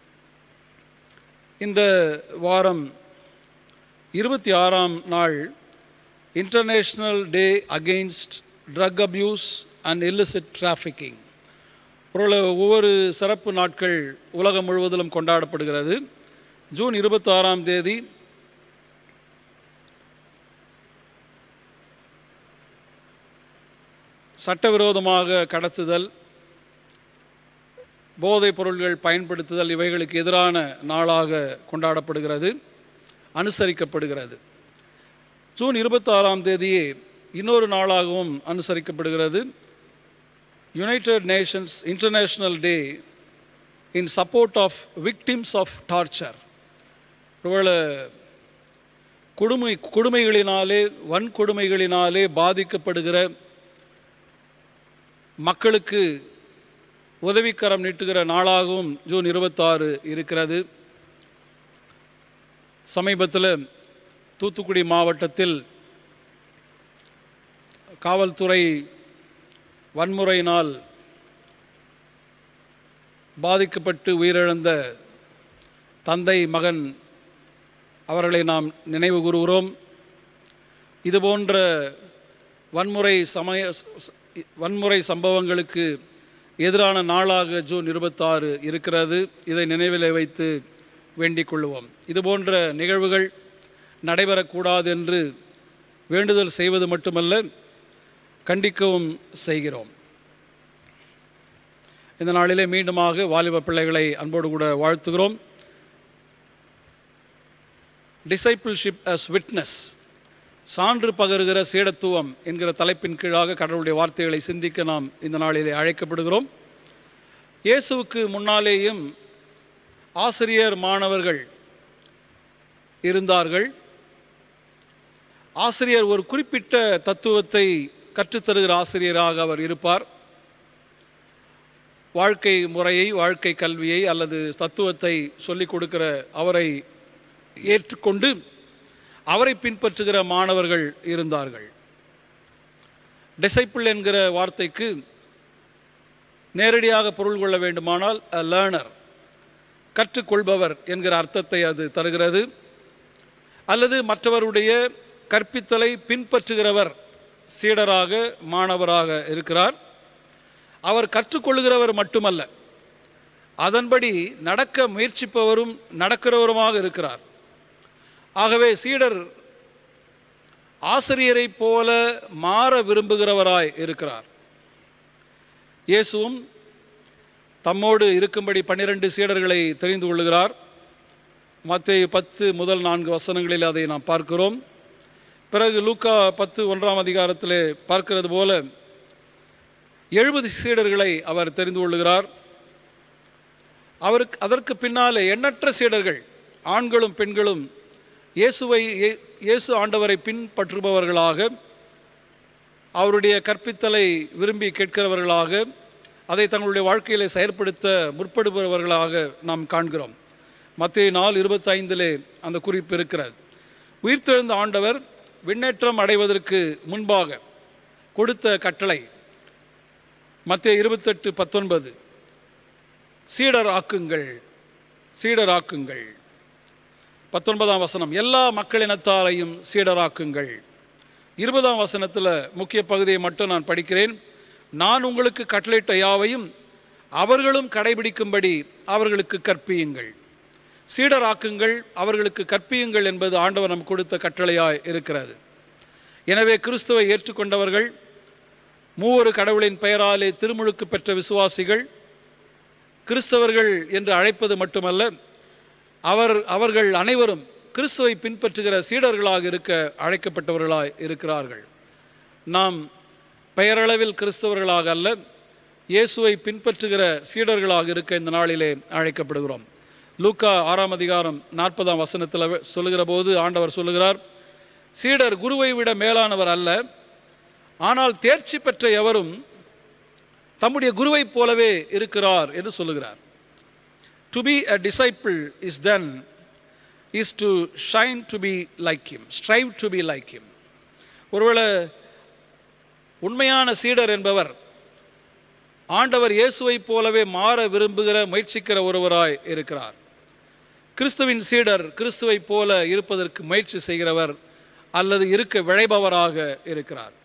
இந்த வாரம் இருபத்தி ஆறாம் நாள் international day against drug abuse and illicit trafficking ஒரு ஒவ்வொரு சிறப்பு நாட்கள் உலகம் முழுவதிலும் கொண்டாடப்படுகிறது ஜூன் இருபத்தாறாம் தேதி சட்டவிரோதமாக கடத்துதல் போதைப் பொருள்கள் பயன்படுத்துதல் இவைகளுக்கு எதிரான நாளாக கொண்டாடப்படுகிறது அனுசரிக்கப்படுகிறது ஜூன் இருபத்தாறாம் தேதியே இன்னொரு நாளாகவும் அனுசரிக்கப்படுகிறது United Nations international day in support of victims of torture ஒருவேளை கொடுமை கொடுமைகளினாலே வன்கொடுமைகளினாலே பாதிக்கப்படுகிற மக்களுக்கு உதவிக்கரம் நீட்டுகிற நாளாகவும் ஜூன் இருபத்தாறு இருக்கிறது சமீபத்தில் தூத்துக்குடி மாவட்டத்தில் காவல்துறை வன்முறையினால் பாதிக்கப்பட்டு உயிரிழந்த தந்தை மகன் அவர்களை நாம் நினைவு கூறுகிறோம் இதுபோன்ற வன்முறை சமய ச- வன்முறை சம்பவங்களுக்கு எதிரான நாளாக ஜூன் இருபத்தாறு இருக்கிறது இதை நினைவிலே வைத்து வேண்டிக் கொள்வோம் இதுபோன்ற நிகழ்வுகள் நடைபெறக்கூடாது என்று வேண்டுதல் செய்வது மட்டுமல்ல கண்டிக்கவும் செய்கிறோம் இந்த நாளிலே மீண்டுமாக வாலிப பிள்ளைகளை அன்போடு கூட வாழ்த்துகிறோம் டிசைபிள்ஷிப் அஸ் விட்னஸ் சான்று பகருகிற சீடத்துவம் என்கிற தலைப்பின் கீழாக கடவுளுடைய வார்த்தைகளை சிந்திக்க நாம் இந்த நாளிலே அழைக்கப்படுகிறோம் இயேசுவுக்கு முன்னாலேயும் ஆசிரியர் மாணவர்கள் இருந்தார்கள் ஆசிரியர் ஒரு குறிப்பிட்ட தத்துவத்தை கற்றுத்தருகிற ஆசிரியராக அவர் இருப்பார் வாழ்க்கை முறையை வாழ்க்கை கல்வியை அல்லது தத்துவத்தை சொல்லிக் கொடுக்கிற அவரை ஏற்றுக்கொண்டு அவரை பின்பற்றுகிற மாணவர்கள் இருந்தார்கள் டிசைப்பிள் என்கிற வார்த்தைக்கு நேரடியாக பொருள் கொள்ள வேண்டுமானால் அ லேர்னர் கற்றுக்கொள்பவர் என்கிற அர்த்தத்தை அது தருகிறது அல்லது மற்றவருடைய கற்பித்தலை பின்பற்றுகிறவர் சீடராக மாணவராக இருக்கிறார் அவர் கற்றுக்கொள்கிறவர் மட்டுமல்ல அதன்படி நடக்க முயற்சிப்பவரும் நடக்கிறவருமாக இருக்கிறார் ஆகவே சீடர் ஆசிரியரைப் போல மாற விரும்புகிறவராய் இருக்கிறார் இயேசுவும் தம்மோடு இருக்கும்படி பன்னிரண்டு சீடர்களை தெரிந்து கொள்ளுகிறார் மத்தேயு பத்து முதல் நான்கு வசனங்களில் அதை நாம் பார்க்கிறோம் பிறகு லூக்கா பத்து ஒன்றாம் அதிகாரத்திலே பார்க்கிறது போல எழுபது சீடர்களை அவர் தெரிந்து கொள்ளுகிறார் அவருக்கு அதற்கு பின்னாலே எண்ணற்ற சீடர்கள் ஆண்களும் பெண்களும் இயேசுவை இயே- இயேசு ஆண்டவரை பின்பற்றுபவர்களாக அவருடைய கற்பித்தலை விரும்பி கேட்கிறவர்களாக அதை தங்களுடைய வாழ்க்கையிலே செயற்படுத்த முற்படுபவர்களாக நாம் காண்கிறோம் மத்திய நாள் இருபத்தைந்திலே அந்த குறிப்பு இருக்கிறது உயிர்த்தெழுந்த ஆண்டவர் விண்ணேற்றம் அடைவதற்கு முன்பாக கொடுத்த கட்டளை மத்திய இருபத்தெட்டு பத்தொன்பது சீடர் ஆக்குங்கள் சீடராக்குங்கள் பத்தொன்பதாம் வசனம் எல்லா மக்களினத்தாரையும் சீடராக்குங்கள் இருபதாம் வசனத்தில் முக்கிய பகுதியை மட்டும் நான் படிக்கிறேன் நான் உங்களுக்கு கட்டளையிட்ட யாவையும் அவர்களும் கடைபிடிக்கும்படி அவர்களுக்கு கற்பியுங்கள் சீடராக்குங்கள் அவர்களுக்கு கற்பியுங்கள் என்பது ஆண்டவர் நம் கொடுத்த கட்டளையாய் இருக்கிறது எனவே கிறிஸ்துவை ஏற்றுக்கொண்டவர்கள் மூவரு கடவுளின் பெயராலே திருமுழுக்கு பெற்ற விசுவாசிகள் கிறிஸ்தவர்கள் என்று அழைப்பது மட்டுமல்ல அவர் அவர்கள் அனைவரும் கிறிஸ்துவை பின்பற்றுகிற சீடர்களாக இருக்க அழைக்கப்பட்டவர்களாய் இருக்கிறார்கள் நாம் பெயரளவில் கிறிஸ்தவர்களாக அல்ல இயேசுவை பின்பற்றுகிற சீடர்களாக இருக்க இந்த நாளிலே அழைக்கப்படுகிறோம் லூக்கா ஆறாம் அதிகாரம் நாற்பதாம் வசனத்தில் சொல்லுகிற போது ஆண்டவர் சொல்லுகிறார் சீடர் குருவை விட மேலானவர் அல்ல ஆனால் தேர்ச்சி பெற்ற எவரும் தம்முடைய குருவைப் போலவே இருக்கிறார் என்று சொல்லுகிறார் to be a disciple is then is to shine to be like him strive to be like him ஒருவேளை உண்மையான சீடர் என்பவர் ஆண்டவர் இயேசுவைப் போலவே மாற விரும்புகிற முயற்சிக்கிற ஒருவராய் இருக்கிறார் கிறிஸ்துவின் சீடர் கிறிஸ்துவைப் போல இருப்பதற்கு முயற்சி செய்கிறவர் அல்லது இருக்க விழைபவராக இருக்கிறார்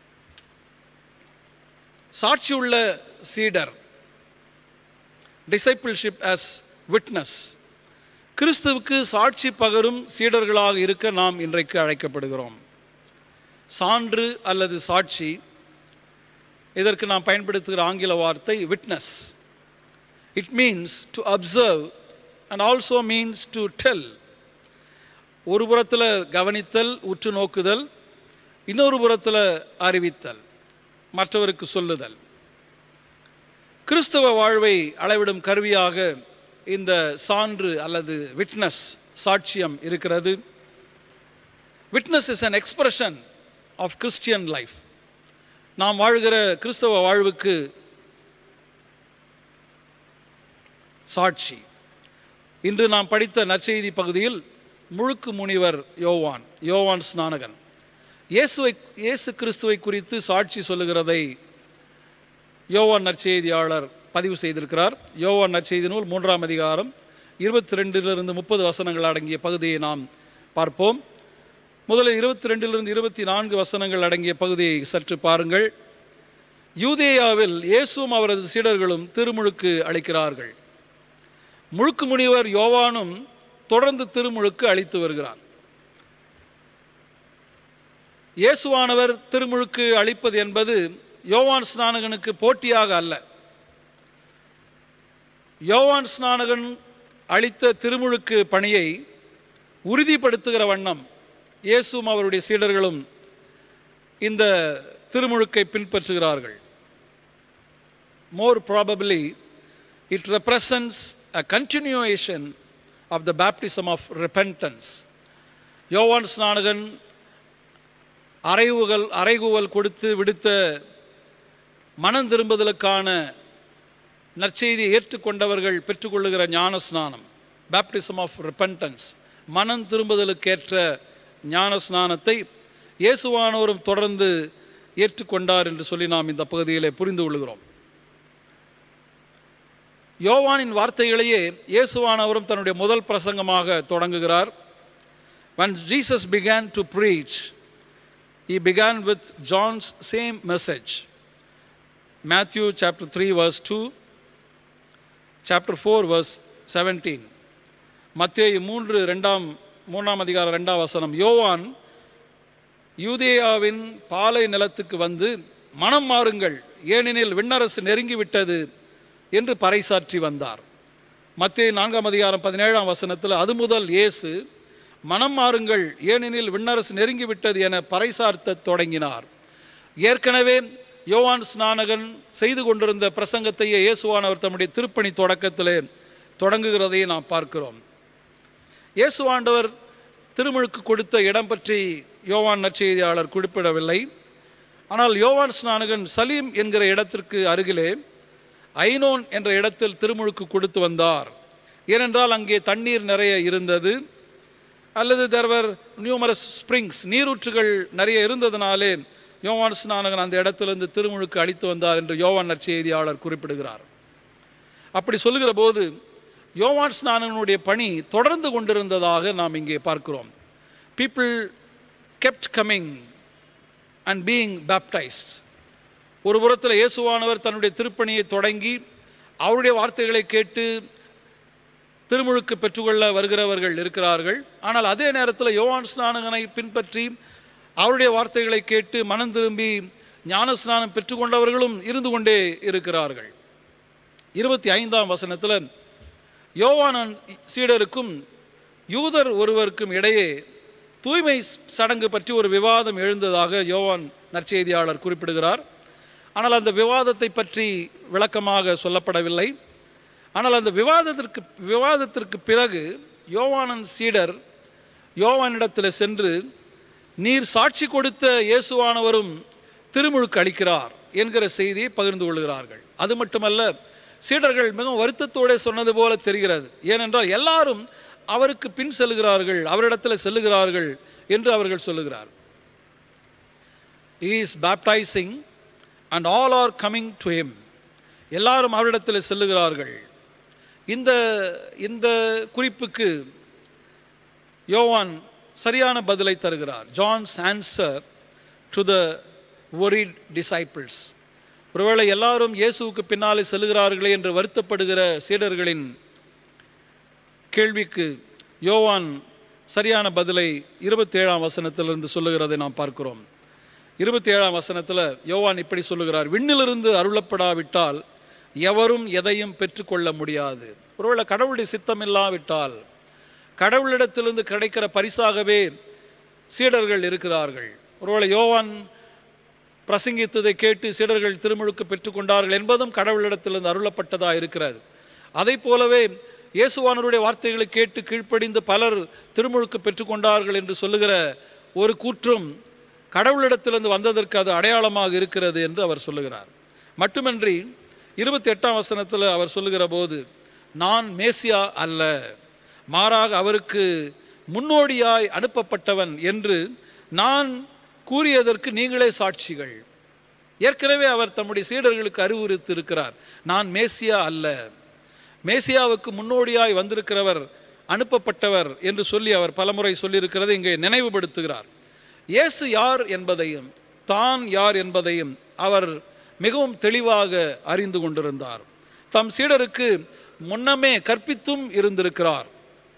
சாட்சியுள்ள சீடர் டிசைப்பிள்ஷிப் as விட்னஸ் கிறிஸ்துவுக்கு சாட்சி பகரும் சீடர்களாக இருக்க நாம் இன்றைக்கு அழைக்கப்படுகிறோம் சான்று அல்லது சாட்சி இதற்கு நாம் பயன்படுத்துகிற ஆங்கில வார்த்தை witness it means to observe and also means to tell ஒரு புறத்தில் கவனித்தல் உற்று நோக்குதல் இன்னொரு புறத்தில் அறிவித்தல் மற்றவருக்கு சொல்லுதல் கிறிஸ்தவ வாழ்வை அளவிடும் கருவியாக இந்த சான்று அல்லது விட்னஸ் சாட்சியம் இருக்கிறது witness is an expression of Christian life நாம் வாழ்கிற கிறிஸ்தவ வாழ்வுக்கு சாட்சி இன்று நாம் படித்த நற்செய்தி பகுதியில் முழுக்கு முனிவர் யோவான் யோவான் ஸ்நானகன் இயேசுவை இயேசு கிறிஸ்துவை குறித்து சாட்சி சொல்லுகிறதை யோவான் நற்செய்தியாளர் பதிவு செய்திருக்கிறார் யோவான் நற்செய்தி நூல் மூன்றாம் அதிகாரம் இருபத்தி ரெண்டிலிருந்து முப்பது வசனங்கள் அடங்கிய பகுதியை நாம் பார்ப்போம் முதலில் இருபத்தி ரெண்டிலிருந்து இருபத்தி நான்கு வசனங்கள் அடங்கிய பகுதியை சற்று பாருங்கள் யூதேயாவில் இயேசுவும் அவரது சீடர்களும் திருமுழுக்கு அளிக்கிறார்கள் முழுக்கு முனிவர் யோவானும் தொடர்ந்து திருமுழுக்கு அளித்து வருகிறார் இயேசுவானவர் திருமுழுக்கு அளிப்பது என்பது யோவான் ஸ்நானகனுக்கு போட்டியாக அல்ல யோவான் ஸ்நானகன் அளித்த திருமுழுக்கு பணியை உறுதிப்படுத்துகிற வண்ணம் இயேசுவும் அவருடைய சீடர்களும் இந்த திருமுழுக்கை பின்பற்றுகிறார்கள் more probably it represents a continuation of the baptism of repentance யோவான் ஸ்நானகன் அறைவுகள் அறைகூவல் கொடுத்து விடுத்த மனம் திரும்புதலுக்கான நற்செய்தியை ஏற்றுக்கொண்டவர்கள் பெற்றுக்கொள்ளுகிற ஞான ஸ்நானம் பேப்டிசம் ஆஃப் repentance மனம் திரும்புதலுக்கேற்ற ஞான ஸ்நானத்தை இயேசுவானவரும் தொடர்ந்து ஏற்றுக்கொண்டார் என்று சொல்லி நாம் இந்த பகுதியிலே புரிந்து கொள்கிறோம் யோவானின் வார்த்தைகளையே இயேசுவானவரும் தன்னுடைய முதல் பிரசங்கமாக தொடங்குகிறார் when jesus began to preach he began with john's same message matthew chapter 3 verse 2 chapter 4 verse 17 மத்தேயு மூன்று ரெண்டாம் மூணாம் அதிகாரம் ரெண்டாம் வசனம் யோவான் யூதேயாவின் பாலை நிலத்துக்கு வந்து மனம் மாறுங்கள் ஏனெனில் விண்ணரசு நெருங்கிவிட்டது என்று பறைசாற்றி வந்தார் மத்திய நான்காம் அதிகாரம் பதினேழாம் வசனத்தில் அது முதல் இயேசு மனம் மாறுங்கள் ஏனெனில் விண்ணரசு நெருங்கிவிட்டது என பறைசார்த்த தொடங்கினார் ஏற்கனவே யோவான் ஸ்நானகன் செய்து கொண்டிருந்த பிரசங்கத்தையே இயேசுவானவர் தம்முடைய திருப்பணி தொடக்கத்திலே தொடங்குகிறதை நாம் பார்க்கிறோம் இயேசுவாண்டவர் திருமுழுக்கு கொடுத்த இடம் பற்றி யோவான் நற்செய்தியாளர் குறிப்பிடவில்லை ஆனால் யோவான் ஸ்நானகன் சலீம் என்கிற இடத்திற்கு அருகிலே ஐனோன் என்ற இடத்தில் திருமுழுக்கு கொடுத்து வந்தார் ஏனென்றால் அங்கே தண்ணீர் நிறைய இருந்தது அல்லது தெர்வர் நியூமரஸ் ஸ்ப்ரிங்ஸ் நீரூற்றுகள் நிறைய இருந்ததினாலே யோவான் ஸ்நானகன் அந்த இடத்திலிருந்து திருமுழுக்கு அளித்து வந்தார் என்று யோவான் நற்செய்தியாளர் குறிப்பிடுகிறார் அப்படி சொல்லுகிற போது யோவான் ஸ்நானனுடைய பணி தொடர்ந்து கொண்டிருந்ததாக நாம் இங்கே பார்க்கிறோம் people kept coming and being baptised ஒரு புறத்தில் இயேசுவானவர் தன்னுடைய திருப்பணியை தொடங்கி அவருடைய வார்த்தைகளை கேட்டு திருமுழுக்கு பெற்றுக்கொள்ள வருகிறவர்கள் இருக்கிறார்கள் ஆனால் அதே நேரத்தில் யோவான் ஸ்நானகனை பின்பற்றி அவருடைய வார்த்தைகளை கேட்டு மனம் திரும்பி ஞான ஸ்நானம் பெற்றுக்கொண்டவர்களும் இருந்து கொண்டே இருக்கிறார்கள் இருபத்தி ஐந்தாம் வசனத்தில் யோவானன் சீடருக்கும் யூதர் ஒருவருக்கும் இடையே தூய்மை சடங்கு பற்றி ஒரு விவாதம் எழுந்ததாக யோவான் நற்செய்தியாளர் குறிப்பிடுகிறார் ஆனால் அந்த விவாதத்தை பற்றி விளக்கமாக சொல்லப்படவில்லை ஆனால் அந்த விவாதத்திற்கு விவாதத்திற்கு பிறகு யோவானன் சீடர் யோவானிடத்தில் சென்று நீர் சாட்சி கொடுத்த இயேசுவானவரும் திருமுழுக்கு அளிக்கிறார் என்கிற செய்தியை பகிர்ந்து கொள்கிறார்கள் அது மட்டுமல்ல சீடர்கள் மிகவும் வருத்தத்தோடு சொன்னது போல தெரிகிறது ஏனென்றால் எல்லாரும் அவருக்கு பின் செல்கிறார்கள் அவரிடத்தில் செல்லுகிறார்கள் என்று அவர்கள் சொல்லுகிறார் is baptising and all are coming to him எல்லாரும் அவரிடத்தில் செல்லுகிறார்கள் இந்த இந்த குறிப்புக்கு யோவான் சரியான பதிலை தருகிறார் John's answer to the worried disciples ஒருவேளை எல்லாரும் இயேசுவுக்கு பின்னாலே செல்லுகிறார்களே என்று வருத்தப்படுகிற சீடர்களின் கேள்விக்கு யோவான் சரியான பதிலை இருபத்தி ஏழாம் வசனத்திலிருந்து சொல்லுகிறதை நாம் பார்க்கிறோம் இருபத்தி ஏழாம் வசனத்தில் யோவான் இப்படி சொல்லுகிறார் விண்ணிலிருந்து அருளப்படாவிட்டால் எவரும் எதையும் பெற்றுக்கொள்ள முடியாது ஒருவேளை கடவுளுடைய சித்தம் இல்லாவிட்டால் கடவுளிடத்திலிருந்து கிடைக்கிற பரிசாகவே சீடர்கள் இருக்கிறார்கள் ஒருவேளை யோவான் பிரசங்கித்ததை கேட்டு சீடர்கள் திருமுழுக்கு பெற்றுக்கொண்டார்கள் என்பதும் கடவுளிடத்திலிருந்து அருளப்பட்டதாக இருக்கிறது அதை போலவே இயேசுவானருடைய வார்த்தைகளை கேட்டு கீழ்ப்படிந்து பலர் திருமுழுக்கு பெற்றுக்கொண்டார்கள் என்று சொல்லுகிற ஒரு கூற்றும் கடவுளிடத்திலிருந்து வந்ததற்கு அது அடையாளமாக இருக்கிறது என்று அவர் சொல்லுகிறார் மட்டுமின்றி இருபத்தி எட்டாம் வசனத்தில் அவர் சொல்லுகிற போது நான் மேசியா அல்ல மாறாக அவருக்கு முன்னோடியாய் அனுப்பப்பட்டவன் என்று நான் கூறியதற்கு நீங்களே சாட்சிகள் ஏற்கனவே அவர் தம்முடைய சீடர்களுக்கு அறிவுறுத்தி இருக்கிறார் நான் மேசியா அல்ல மேசியாவுக்கு முன்னோடியாய் வந்திருக்கிறவர் அனுப்பப்பட்டவர் என்று சொல்லி அவர் பலமுறை சொல்லியிருக்கிறதை இங்கே நினைவுபடுத்துகிறார் இயேசு யார் என்பதையும் தான் யார் என்பதையும் அவர் மிகவும் தெளிவாக அறிந்து கொண்டிருந்தார் தம் சீடருக்கு முன்னமே கற்பித்தும் இருந்திருக்கிறார்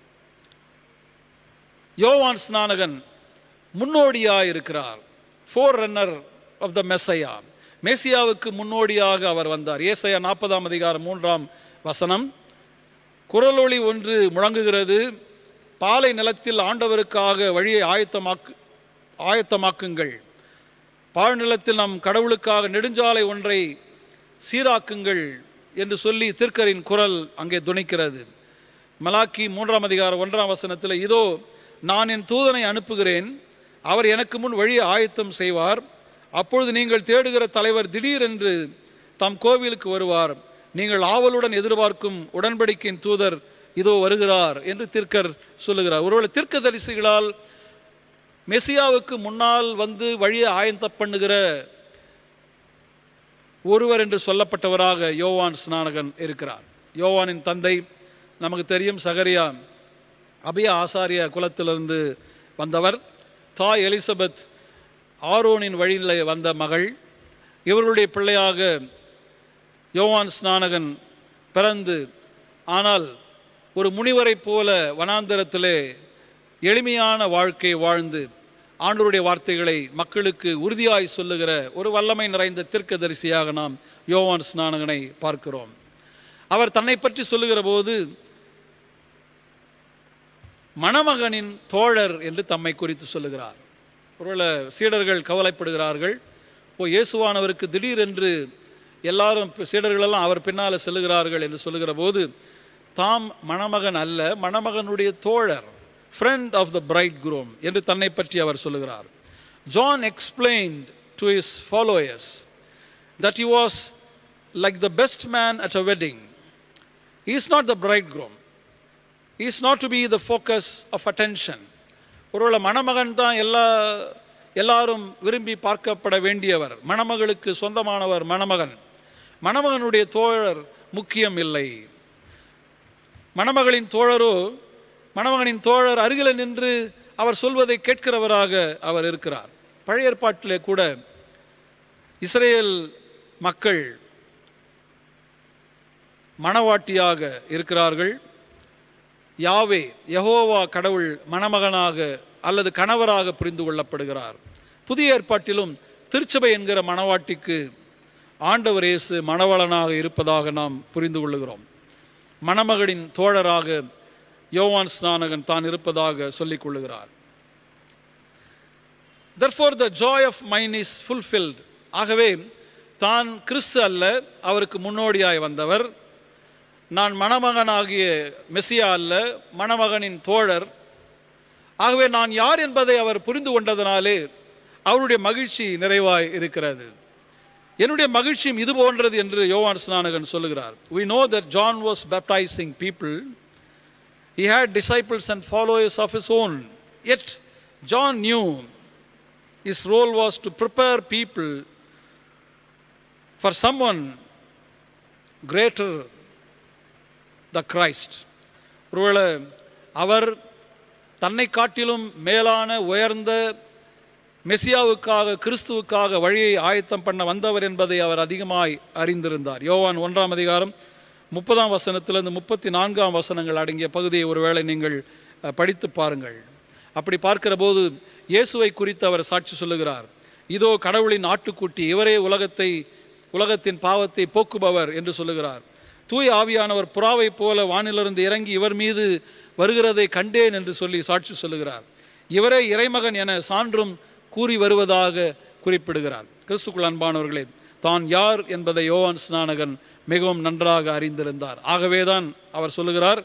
யோவான் ஸ்நானகன் முன்னோடியாக இருக்கிறார் forerunner of the Messiah மேசியாவுக்கு முன்னோடியாக அவர் வந்தார் ஏசையா நாற்பதாம் அதிகாரம் மூன்றாம் வசனம் குரலொளி ஒன்று முழங்குகிறது பாலை நிலத்தில் ஆண்டவருக்காக வழியை ஆயத்தமாக்கு ஆயத்தமாக்குங்கள் பாழ்நிலத்தில் நம் கடவுளுக்காக நெடுஞ்சாலை ஒன்றை சீராக்குங்கள் என்று சொல்லி திருக்கரின் குரல் அங்கே துணிக்கிறது மலாக்கி மூன்றாம் அதிகாரம் ஒன்றாம் வசனத்தில் இதோ நான் என் தூதனை அனுப்புகிறேன் அவர் எனக்கு முன் வழியை ஆயத்தம் செய்வார் அப்பொழுது நீங்கள் தேடுகிற தலைவர் திடீரென்று தம் கோவிலுக்கு வருவார் நீங்கள் ஆவலுடன் எதிர்பார்க்கும் உடன்படிக்கையின் தூதர் இதோ வருகிறார் என்று தீர்க்கர் சொல்லுகிறார் ஒருவேளை தீர்க்கதரிசிகளால் மெசியாவுக்கு முன்னால் வந்து வழியை ஆயத்தம் பண்ணுகிற ஒருவர் என்று சொல்லப்பட்டவராக யோவான் ஸ்நானகன் இருக்கிறார் யோவானின் தந்தை நமக்கு தெரியும் சகரியா அபிய ஆசாரிய குலத்திலிருந்து வந்தவர் தாய் எலிசபெத் ஆரோனின் வழியில் வந்த மகள் இவர்களுடைய பிள்ளையாக யோவான் ஸ்நானகன் பிறந்து ஆனால் ஒரு முனிவரைப் போல வனாந்தரத்திலே எளிமையான வாழ்க்கை வாழ்ந்து ஆண்டவருடைய வார்த்தைகளை மக்களுக்கு உறுதியாய் சொல்லுகிற ஒரு வல்லமை நிறைந்த தீர்க்கதரிசியாக நாம் யோவான் ஸ்நானகனை பார்க்கிறோம் அவர் தன்னை பற்றி சொல்லுகிற போது மணமகனின் தோழர் என்று தம்மை குறித்து சொல்லுகிறார் ஒருவேளை சீடர்கள் கவலைப்படுகிறார்கள் ஓ இயேசுவானவருக்கு திடீரென்று எல்லாரும் சீடர்களெல்லாம் அவர் பின்னால் செல்லுகிறார்கள் என்று சொல்லுகிற போது தாம் மணமகன் அல்ல மணமகனுடைய தோழர் friend of the bridegroom என்று தன்னை பற்றி அவர் சொல்லுகிறார் John explained to his followers that he was like the best man at a wedding is not the bridegroom is not to be the focus of attention ஒருவேளை மணமகன் தான் எல்லா எல்லாரும் விரும்பி பார்க்கப்பட வேண்டியவர் மணமகளுக்கு சொந்தமானவர் மணமகன் மணமகனுடைய தோழர் முக்கியம் இல்லை மணமகளின் தோழரோ மணமகனின் தோழர் அருகில் நின்று அவர் சொல்வதை கேட்கிறவராக அவர் இருக்கிறார் பழைய ஏற்பாட்டிலே கூட இஸ்ரேல் மக்கள் மணவாட்டியாக இருக்கிறார்கள் யாவே யெகோவா கடவுள் மணமகனாக அல்லது கணவராக புரிந்து கொள்ளப்படுகிறார் புதிய ஏற்பாட்டிலும் திருச்சபை என்கிற மணவாட்டிக்கு ஆண்டவர் இயேசு மணவளனாக இருப்பதாக நாம் புரிந்து கொள்ளுகிறோம் மணமகனின் தோழராக யோவான் ஸ்நானகன் தான் இருப்பதாக சொல்லிக் கொள்ளுகிறார் therefore the joy of mine is fulfilled ஆகவே தான் கிறிஸ்து அல்ல அவருக்கு முன்னோடியாய் வந்தவர் நான் மணமகனாகிய மெசியா அல்ல மணமகனின் தோழர் ஆகவே நான் யார் என்பதை அவர் புரிந்து கொண்டதனாலே அவருடைய மகிழ்ச்சி நிறைவாய் இருக்கிறது என்னுடைய மகிழ்ச்சியும் இது போன்றது என்று யோவான் ஸ்நானகன் சொல்லுகிறார் we know that john was baptizing people he had disciples and followers of his own yet john knew his role was to prepare people for someone greater the christ ஒருவேளை அவர் தன்னை காட்டிலும் மேலான உயர்ந்த மெசியாவுக்காக கிறிஸ்துவுக்காக வழியை ஆயத்தம் பண்ண வந்தவர் என்பதை அவர் அதிகமாய் அறிந்திருந்தார் யோவான் ஒன்றாம் அதிகாரம் முப்பதாம் வசனத்திலிருந்து முப்பத்தி நான்காம் வசனங்கள் அடங்கிய பகுதியை ஒருவேளை நீங்கள் அஹ், படித்து பாருங்கள் அப்படி பார்க்கிற போது இயேசுவை குறித்து அவர் சாட்சி சொல்லுகிறார் இதோ கடவுளின் ஆட்டுக்குட்டி இவரே உலகத்தை உலகத்தின் பாவத்தை போக்குபவர் என்று சொல்லுகிறார் தூய் ஆவியானவர் புறாவைப் போல வானிலிருந்து இறங்கி இவர் மீது வருகிறதை கண்டேன் என்று சொல்லி சாட்சி சொல்லுகிறார் இவரே இறைமகன் என சான்றும் கூறி வருவதாக குறிப்பிடுகிறார் கிறிஸ்துக்குள் அன்பானவர்களே தான் யார் என்பதை யோவான் ஸ்நானகன் மிகவும் நன்றாக அறிந்திருந்தார் ஆகவேதான் அவர் சொல்லுகிறார்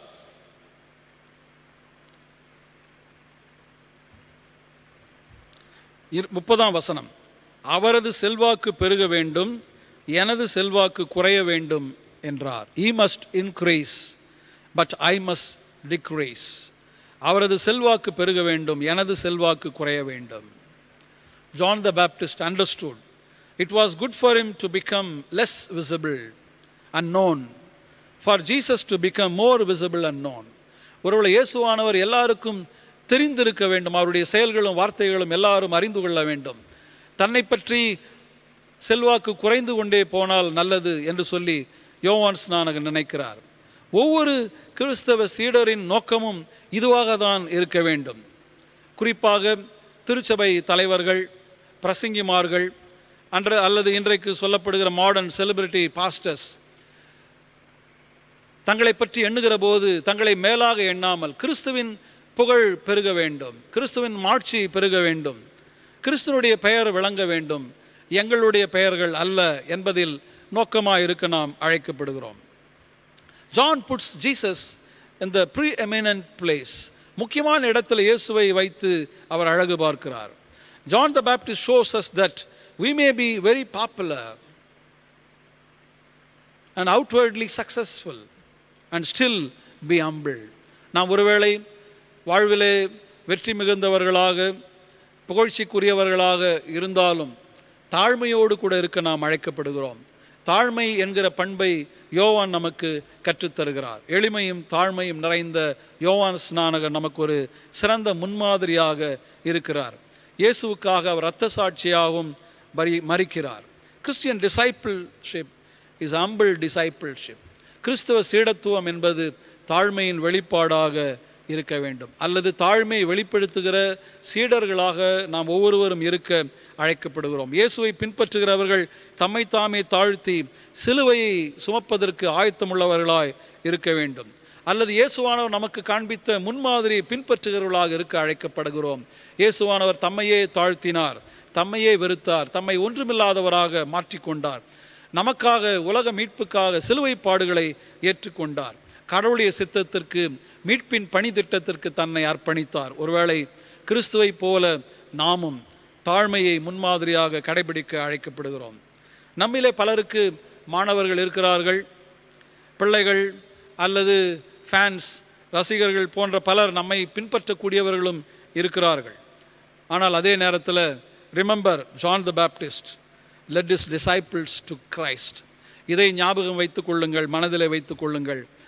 இரு- முப்பதாம் வசனம் அவரது செல்வாக்கு பெருக வேண்டும் எனது செல்வாக்கு குறைய வேண்டும் என்றார் he must increase but I must decrease அவரது செல்வாக்கு பெருக வேண்டும் எனது செல்வாக்கு குறைய வேண்டும் John the Baptist understood it was good for him to become less visible and known, for Jesus to become more visible and known. ஒருவேளை இயேசுவானவர் எல்லாருக்கும் தெரிந்திருக்க வேண்டும் அவருடைய செயல்களும் வார்த்தைகளும் எல்லாரும் அறிந்து கொள்ள வேண்டும் தன்னை பற்றி செல்வாக்கு குறைந்து கொண்டே போனால் நல்லது என்று சொல்லி யோவான் ஸ்நானகன் நினைக்கிறார் ஒவ்வொரு கிறிஸ்தவ சீடரின் நோக்கமும் இதுவாக தான் இருக்க வேண்டும் குறிப்பாக திருச்சபை தலைவர்கள் பிரசங்கிமார்கள் அன்று அல்லது இன்றைக்கு சொல்லப்படுகிற மாடர்ன் செலிபிரிட்டி பாஸ்டர்ஸ் தங்களை பற்றி எண்ணுகிற போது தங்களை மேலாக எண்ணாமல் கிறிஸ்துவின் புகழ் பெருக வேண்டும் கிறிஸ்துவின் மாட்சி பெருக வேண்டும் கிறிஸ்துவனுடைய பெயர் விளங்க வேண்டும் எங்களுடைய பெயர்கள் அல்ல என்பதில் நோக்கமாக இருக்க நாம் அழைக்கப்படுகிறோம் ஜான் புட்ஸ் ஜீசஸ் இந்த ப்ரீ எமினன்ட் பிளேஸ் முக்கியமான இடத்துல இயேசுவை வைத்து அவர் அழகு பார்க்கிறார் John the Baptist shows us that we may be very popular and outwardly successful and still be humble நாம் ஒருவேளை வாழ்விலே வெற்றி மிகுந்தவர்களாக புகழ்ச்சிக்குரியவர்களாக இருந்தாலும் தாழ்மையோடு கூட இருக்க நாம் அழைக்கப்படுகிறோம் தாழ்மை என்கிற பண்பை யோவான் நமக்கு கற்றுத்தருகிறார் எளிமையும் தாழ்மையும் நிறைந்த யோவான் ஸ்நானகர் நமக்கு ஒரு சிறந்த முன்மாதிரியாக இருக்கிறார் இயேசுவுக்காக அவர் இரத்த சாட்சியாகவும் மறி மறிக்கிறார் Christian discipleship is humble discipleship கிறிஸ்தவ சீடத்துவம் என்பது தாழ்மையின் வெளிப்பாடாக இருக்க வேண்டும் அல்லது தாழ்மையை வெளிப்படுத்துகிற சீடர்களாக நாம் ஒவ்வொருவரும் இருக்க அழைக்கப்படுகிறோம் இயேசுவை பின்பற்றுகிறவர்கள் தம்மை தாமே தாழ்த்தி சிலுவையை சுமப்பதற்கு ஆயத்தமுள்ளவர்களாய் இருக்க வேண்டும் அல்லது இயேசுவானவர் நமக்கு காண்பித்த முன்மாதிரியை பின்பற்றுகிறவர்களாக இருக்க அழைக்கப்படுகிறோம் இயேசுவானவர் தம்மையே தாழ்த்தினார் தம்மையே வெறுத்தார் தம்மை ஒன்றுமில்லாதவராக மாற்றிக்கொண்டார் நமக்காக உலக மீட்புக்காக சிலுவை பாடுகளை ஏற்றுக்கொண்டார் கடவுளுடைய சித்தத்திற்கு மீட்பின் பணி திட்டத்திற்கு தன்னை அர்ப்பணித்தார் ஒருவேளை கிறிஸ்துவைப் போல நாமும் தாழ்மையை முன்மாதிரியாக கடைபிடிக்க அழைக்கப்படுகிறோம் நம்மிலே பலருக்கு மாணவர்கள் இருக்கிறார்கள் பிள்ளைகள் அல்லது ஃபேன்ஸ் ரசிகர்கள் போன்ற பலர் நம்மை பின்பற்றக்கூடியவர்களும் இருக்கிறார்கள் ஆனால் அதே நேரத்தில் remember John the Baptist led his disciples to Christ இதை ஞாபகம் வைத்துக் கொள்ளுங்கள் மனதிலே வைத்துக் கொள்ளுங்கள்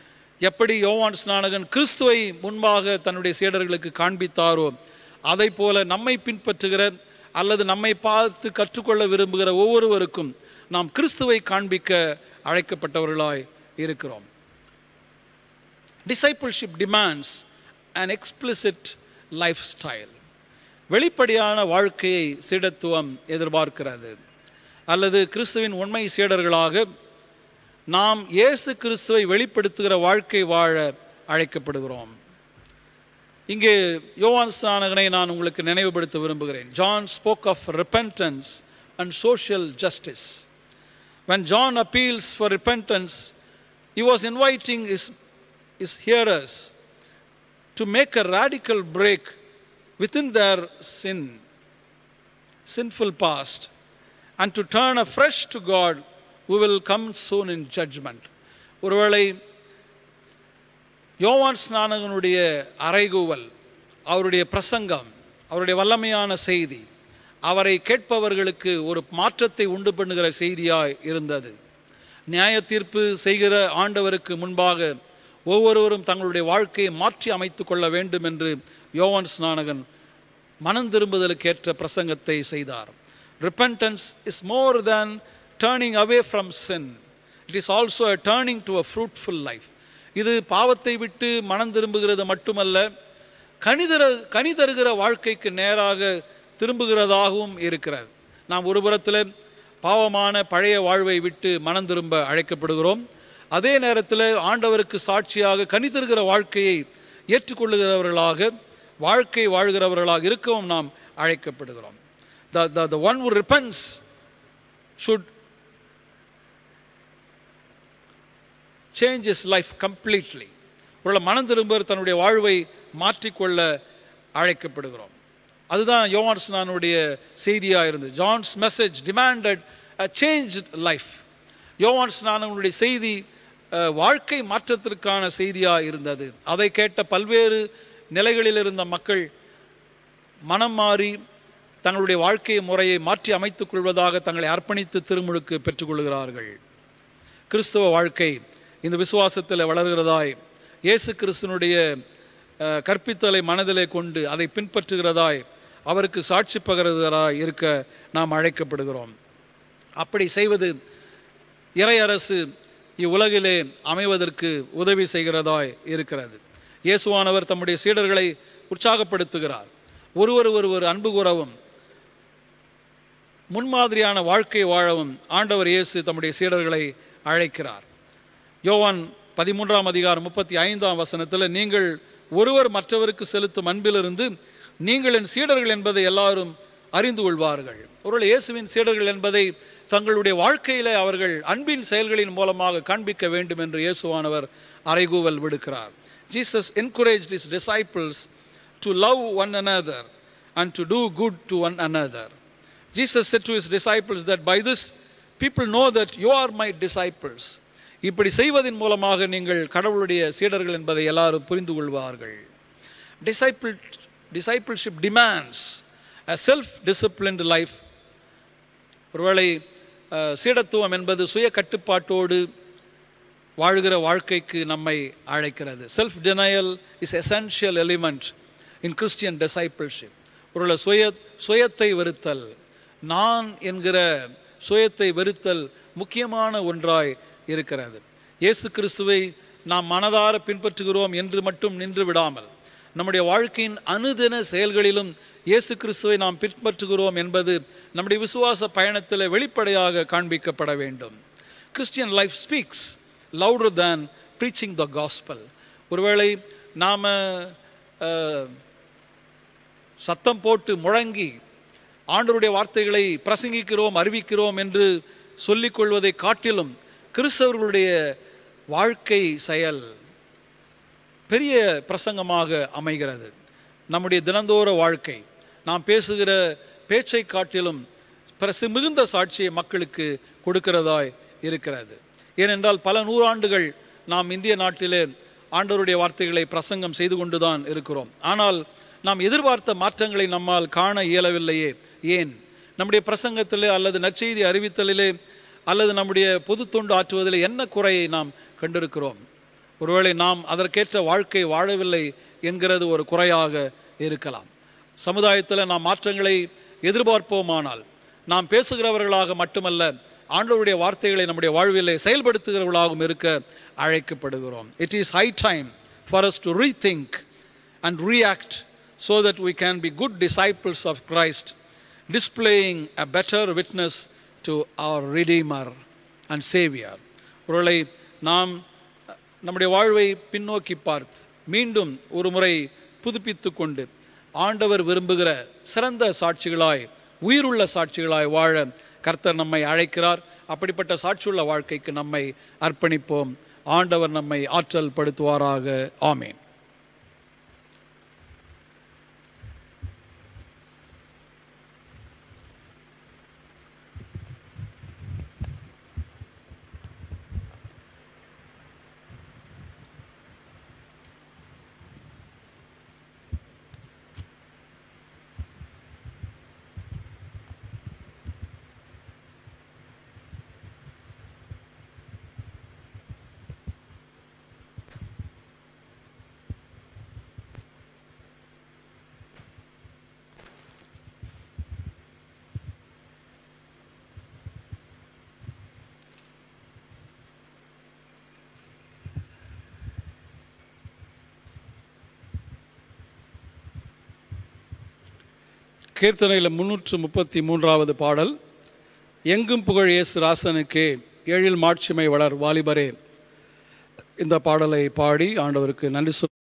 எப்படி யோவான் ஸ்நானகன் கிறிஸ்துவை முன்பாக தன்னுடைய சீடர்களுக்கு காண்பித்தாரோ அதை போல நம்மை பின்பற்றுகிற அல்லது நம்மை பார்த்து கற்றுக்கொள்ள விரும்புகிற ஒவ்வொருவருக்கும் நாம் கிறிஸ்துவை காண்பிக்க அழைக்கப்பட்டவர்களாய் இருக்கிறோம் discipleship demands an explicit lifestyle வெளிப்படையான வாழ்க்கையை சீடத்துவம் எதிர்பார்க்கிறது அல்லது கிறிஸ்துவின் உண்மை சீடர்களாக நாம் இயேசு கிறிஸ்துவை வெளிப்படுத்துகிற வாழ்க்கை வாழ அழைக்கப்படுகிறோம் இங்கே யோவான் ஸ்நானகனை நான் உங்களுக்கு நினைவுபடுத்த விரும்புகிறேன் John spoke of repentance and social justice when John appeals for repentance, he was inviting his, his hearers to make a radical break within their sin, sinful past, and to turn afresh to God who will come soon in judgment. ஒருவேளை யோவான் ஸ்நானகனுடைய அறைகூவல் அவருடைய பிரசங்கம் அவருடைய வல்லமையான செய்தி அவரை கேட்பவர்களுக்கு ஒரு மாற்றத்தை உண்டு பண்ணுகிற செய்தியாய் இருந்தது நியாய தீர்ப்பு செய்கிற ஆண்டவருக்கு முன்பாக ஒவ்வொருவரும் தங்களுடைய வாழ்க்கையை மாற்றி அமைத்துக் கொள்ள வேண்டும் என்று யோவான் ஸ்நானகன் மனம் திரும்புதலுக்கேற்ற பிரசங்கத்தை செய்தார் repentance is more than turning away from sin it is also a turning to a fruitful life இது பாவத்தை விட்டு மனம் திரும்புகிறது மட்டுமல்ல கனிதர கனி தருகிற வாழ்க்கைக்கு நேராக திரும்புகிறதாகவும் இருக்கிறது நாம் ஒரு புறத்தில் பாவமான பழைய வாழ்வை விட்டு மனம் திரும்ப அழைக்கப்படுகிறோம் அதே நேரத்தில் ஆண்டவருக்கு சாட்சியாக கனி தருகிற வாழ்க்கையை ஏற்றுக்கொள்ளுகிறவர்களாக வாழ்க்கை வாழ்கிறவர்களாக இருக்கவும் நாம் அழைக்கப்படுகிறோம் the the the one who repents should change his life completely ஒரு மனம் திரும்பர் தன்னுடைய வாழ்வை மாற்றிக்கொள்ள அழைக்கப்படுகிறோம் அதுதான் யோவான் ஸ்நானுடைய செய்தியாக இருந்தது John's message demanded a change life யோவான் ஸ்நானனுடைய செய்தி அஹ், வாழ்க்கை மாற்றத்திற்கான செய்தியாக இருந்தது அதை கேட்ட பல்வேறு நிலைகளில் இருந்த மக்கள் மனம் மாறி தங்களுடைய வாழ்க்கை முறையை மாற்றி அமைத்துக் கொள்வதாக தங்களை அர்ப்பணித்து திருமுழுக்கு பெற்றுக்கொள்கிறார்கள் கிறிஸ்தவ வாழ்க்கை இந்த விசுவாசத்தில் வளர்கிறதாய் இயேசு கிறிஸ்துனுடைய அஹ், கற்பித்தலை மனதிலே கொண்டு அதை பின்பற்றுகிறதாய் அவருக்கு சாட்சி பகர்கிறதாய் இருக்க நாம் அழைக்கப்படுகிறோம் அப்படி செய்வது இறையரசு இவ்வுலகிலே அமைவதற்கு உதவி செய்கிறதாய் இருக்கிறது இயேசுவானவர் தம்முடைய சீடர்களை உற்சாகப்படுத்துகிறார் ஒருவர் ஒருவர் அன்பு கூறவும் முன்மாதிரியான வாழ்க்கை வாழவும் ஆண்டவர் இயேசு தம்முடைய சீடர்களை அழைக்கிறார் யோவான் பதிமூன்றாம் அதிகாரம் முப்பத்தி ஐந்தாம் வசனத்தில் நீங்கள் ஒருவர் மற்றவருக்கு செலுத்தும் அன்பிலிருந்து நீங்கள் என் சீடர்கள் என்பதை எல்லாரும் அறிந்து கொள்வார்கள் ஒருவேளை இயேசுவின் சீடர்கள் என்பதை தங்களுடைய வாழ்க்கையில அவர்கள் அன்பின் செயல்களின் மூலமாக காண்பிக்க வேண்டும் என்று இயேசுவானவர் அறைகூவல் விடுக்கிறார் Jesus encouraged his disciples to love one another and to do good to one another. Jesus said to his disciples that by this people know that you are my disciples. இப்படி செய்வதன் மூலமாக நீங்கள் கடவுளுடைய சீடர்கள் என்பதை எல்லாரும் புரிந்து கொள்வார்கள் disciple discipleship demands a self disciplined life ஒருவேளை அஹ், சீடத்துவம் என்பது சுய கட்டுப்பாட்டோடு வாழ்கிற வாழ்க்கைக்கு நம்மை அழைக்கிறது self denial is essential element in Christian discipleship ஒருவேளை சுய சுயத்தை வெறுத்தல் நான் என்கிற சுயத்தை வெறுத்தல் முக்கியமான ஒன்றாய் இருக்கிறது இயேசு கிறிஸ்துவை நாம் மனதார பின்பற்றுகிறோம் என்று மட்டும் நின்று விடாமல் நம்முடைய வாழ்க்கையின் அனுதின செயல்களிலும் இயேசு கிறிஸ்துவை நாம் பின்பற்றுகிறோம் என்பது நம்முடைய விசுவாச பயணத்தில் வெளிப்படையாக காண்பிக்கப்பட வேண்டும் Christian life speaks louder than preaching the gospel ஒருவேளை நாம் சத்தம் போட்டு முழங்கி ஆண்டவருடைய வார்த்தைகளை பிரசங்கிக்கிறோம் அறிவிக்கிறோம் என்று சொல்லிக்கொள்வதை காட்டிலும் கிறிஸ்தவர்களுடைய வாழ்க்கை செயல் பெரிய பிரசங்கமாக அமைகிறது நம்முடைய தினந்தோற வாழ்க்கை நாம் பேசுகிற பேச்சை காட்டிலும் பிரசி மிகுந்த சாட்சியை மக்களுக்கு கொடுக்கிறதாய் இருக்கிறது ஏனென்றால் பல நூறாண்டுகள் நாம் இந்திய நாட்டிலே ஆண்டவருடைய வார்த்தைகளை பிரசங்கம் செய்து கொண்டுதான் இருக்கிறோம் ஆனால் நாம் எதிர்பார்த்த மாற்றங்களை நம்மால் காண இயலவில்லையே ஏன் நம்முடைய பிரசங்கத்திலே அல்லது நற்செய்தி அறிவித்தலிலே அல்லது நம்முடைய பொது தொண்டு ஆற்றுவதிலே என்ன குறையை நாம் கண்டிருக்கிறோம் ஒருவேளை நாம் அதற்கேற்ற வாழ்க்கை வாழவில்லை என்கிறது ஒரு குறையாக இருக்கலாம் சமுதாயத்தில் நாம் மாற்றங்களை எதிர்பார்ப்போமானால் நாம் பேசுகிறவர்களாக மட்டுமல்ல ஆண்டவருடைய வார்த்தைகளை நம்முடைய வாழ்விலே செயல்படுத்துகிறவர்களாகவும் இருக்க அழைக்கப்படுகிறோம் it is high time for us to rethink and react so that we can be good disciples of Christ, displaying a better witness to our Redeemer and Savior. ஒருவேளை நாம் நம்முடைய வாழ்வை பின்னோக்கி பார்த்து மீண்டும் ஒரு முறை புதுப்பித்து கொண்டு ஆண்டவர் விரும்புகிற சிறந்த சாட்சிகளாய் உயிருள்ள சாட்சிகளாய் வாழ கர்த்தர் நம்மை அழைக்கிறார் அப்படிப்பட்ட சாட்சியுள்ள வாழ்க்கைக்கு நம்மை அர்ப்பணிப்போம் ஆண்டவர் நம்மை ஆற்றல் படுத்துவாராக ஆமேன் கீர்த்தனையில் முன்னூற்று முப்பத்தி மூன்றாவது பாடல் எங்கும் புகழ் இயேசு ராசனுக்கே ஏழில் மாட்சிமை வளர் வாலிபரே இந்த பாடலை பாடி ஆண்டவருக்கு நன்றி சொல்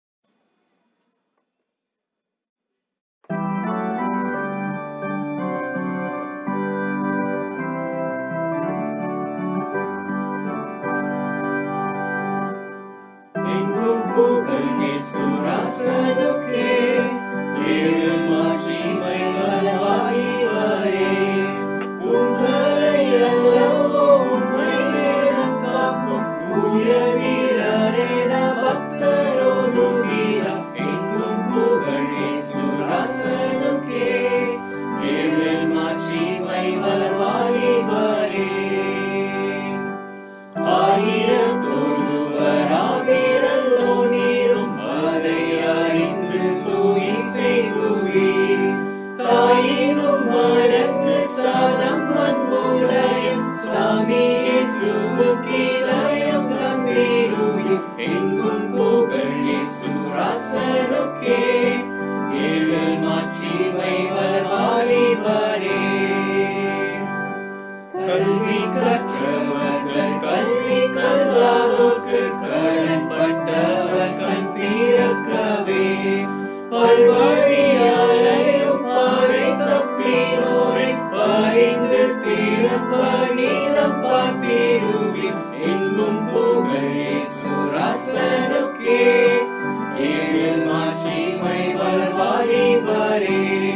எங்கும் புகழ் இயேசுராசனுக்கே, ஏழு மாட்சிமை வல்லவாகிவரே. உங்களை அல்லவோ உண்மை வேதம் காக்கும் உயர் வீரரென பக்தரோடுகிறார். எங்கும் புகழ் இயேசுராசனுக்கே, ஏழு மாட்சிமை வல்லவாகிவரே. ஆயிரத்தொருவராகிறல்லோ நீரும் அதை அறிந்து தூய் செய்குவீர். தாயினும் மடங்கு சாதம் அன்புடையும் சாமி இயேசுவுக்கு இதயம் தந்திடுவீர். எங்கும் புகழ் இயேசுராசனுக்கே, ஏழல் மாட்சிமை வளர்வாழிவரே கல்வி கற்றவர்கள் கல்வி கல்லாதோர்க்கு கடன்பட்டவர் கண் தீரக்கவே பல்வழியாலையும் பாதை தப்பினோரை பறிந்து திரும்ப நீதம் பார்த்திடுவின் எங்கும் புகழ் இயேசுராசனுக்கே ஏழில் மாட்சிமை வளர்வாழிவரே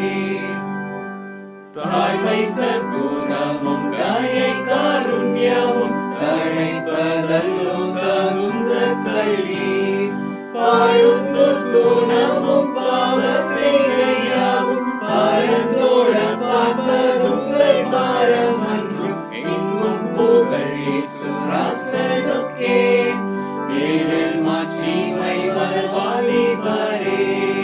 தாழ்மை சற்குணமும் தயை காருண்யமும் தழைப்பதல்லோ தகுந்த கல்வி பாழுந்து குணமும் பாவ செய்கையாவும் பரந்தோட பார்ப்பதுங்கள் பாரமன்றும் எங்கும் புகழ் இயேசுராசனுக்கே ஏழில் மாட்சிமை வளர்வாழிவரே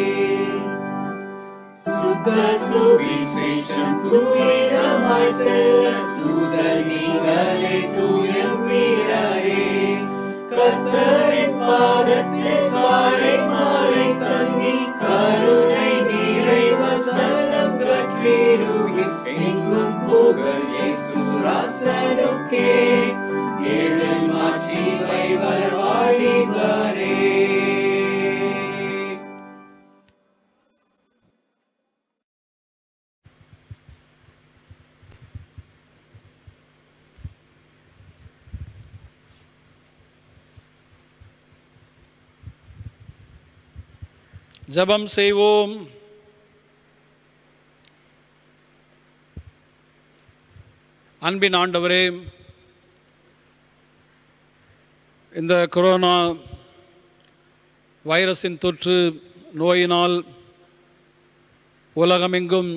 சுத்த சுவிசேஷம் தூயிரமாய் செல்ல தூதர் நீங்களே தூயம் வீரரே கர்த்தரின் பாதத்தில் காலை மாலை தங்கி கருணை நீரை வசனம் கற்றிடுவில் எங்கும் புகழ் இயேசுராசனுக்கே ஏழில் மாட்சிமை வளர்வாழிவரே ஜெபம் செய்வோம் அன்பின் ஆண்டவரே இந்த கொரோனா வைரஸின் தொற்று நோயினால் உலகமெங்கும்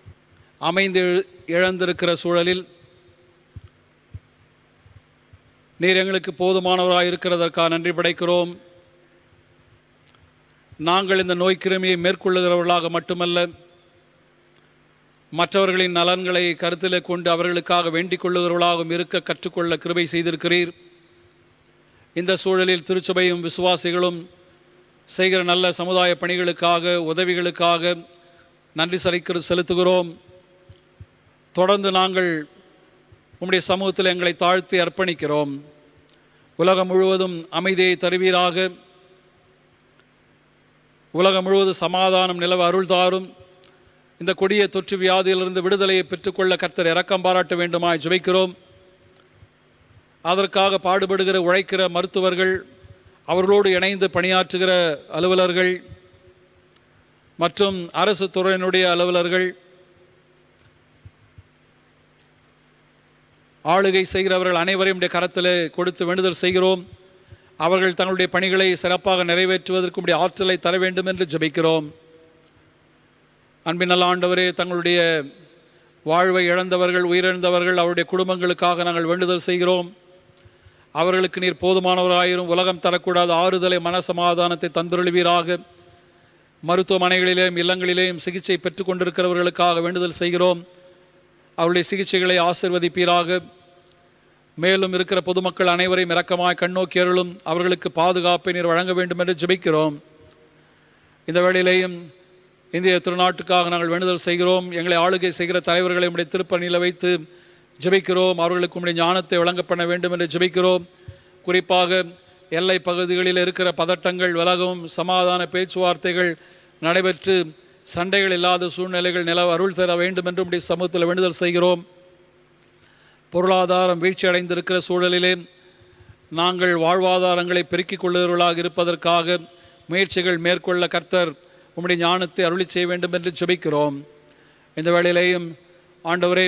அமைந்து இழ- இழந்திருக்கிற சூழலில் நீர் எங்களுக்கு போதுமானவராக இருக்கிறதற்காக நன்றி படைக்கிறோம் நாங்கள் இந்த நோய் கிருமியை மேற்கொள்ளுகிறவர்களாக மட்டுமல்ல மற்றவர்களின் நலன்களை கருத்தில் கொண்டு அவர்களுக்காக வேண்டிக் கொள்ளுகிறவர்களாகவும் இருக்க கற்றுக்கொள்ள கிருபை செய்திருக்கிறீர் இந்த சூழலில் திருச்சபையும் விசுவாசிகளும் செய்கிற நல்ல சமுதாய பணிகளுக்காக உதவிகளுக்காக நன்றி சரிக்கிற செலுத்துகிறோம் தொடர்ந்து நாங்கள் உம்முடைய சமூகத்தில் எங்களை தாழ்த்தி அர்ப்பணிக்கிறோம் உலகம் முழுவதும் அமைதியை தருவீராக உலகம் முழுவதும் சமாதானம் நிலவ அருள் தாரும் இந்த கொடிய தொற்று வியாதியிலிருந்து விடுதலையை பெற்றுக்கொள்ள கர்த்தர் இரக்கம் பாராட்ட வேண்டுமாய் ஜெபிக்கிறோம் அதற்காக பாடுபடுகிற உழைக்கிற மருத்துவர்கள் அவர்களோடு இணைந்து பணியாற்றுகிற அலுவலர்கள் மற்றும் அரசு துறையினுடைய அலுவலர்கள் ஆளுகை செய்கிறவர்கள் அனைவரையும் உடைய கரத்தில் கொடுத்து வேண்டுதல் செய்கிறோம் அவர்கள் தங்களுடைய பணிகளை சிறப்பாக நிறைவேற்றுவதற்கு உடைய ஆற்றலை தர வேண்டும் என்று ஜெபிக்கிறோம் அன்பின் நல்ல ஆண்டவரே தங்களுடைய வாழ்வை இழந்தவர்கள் உயிரிழந்தவர்கள் அவருடைய குடும்பங்களுக்காக நாங்கள் வேண்டுதல் செய்கிறோம் அவர்களுக்கு நீர் போதுமானவராயிரும் உலகம் தரக்கூடாத ஆறுதலை மனசமாதானத்தை தந்துருளுவீராக மருத்துவமனைகளிலேயும் இல்லங்களிலேயும் சிகிச்சை பெற்றுக் கொண்டிருக்கிறவர்களுக்காக வேண்டுதல் செய்கிறோம் அவருடைய சிகிச்சைகளை ஆசிர்வதிப்பீராக மேலும் இருக்கிற பொதுமக்கள் அனைவரையும் இரக்கமாய் கண்ணோக்கி அருளும் அவர்களுக்கு பாதுகாப்பை நீர் வழங்க வேண்டும் என்று ஜெபிக்கிறோம் இந்த வேளையிலேயும் இந்திய திருநாட்டுக்காக நாங்கள் வேண்டுதல் செய்கிறோம் எங்களை ஆளுகை செய்கிற தலைவர்களை உடைய திருப்பணியில் வைத்து ஜெபிக்கிறோம் அவர்களுக்கு உடைய ஞானத்தை வழங்க பண்ண வேண்டும் என்று ஜெபிக்கிறோம் குறிப்பாக எல்லை பகுதிகளில் இருக்கிற பதட்டங்கள் விலகவும் சமாதான பேச்சுவார்த்தைகள் நடைபெற்று சண்டைகள் இல்லாத சூழ்நிலைகள் நிலவ அருள் தர வேண்டும் என்று உடைய சமூகத்தில் வேண்டுதல் செய்கிறோம் பொருளாதாரம் வீழ்ச்சி அடைந்திருக்கிற சூழலிலே நாங்கள் வாழ்வாதாரங்களை பெருக்கிக் கொள்ளுகிறவர்களாக இருப்பதற்காக முயற்சிகள் மேற்கொள்ள கர்த்தர் உம்முடைய ஞானத்தை அருளி செய்ய வேண்டும் என்று ஜெபிக்கிறோம் இந்த வேளையிலேயும் ஆண்டவரே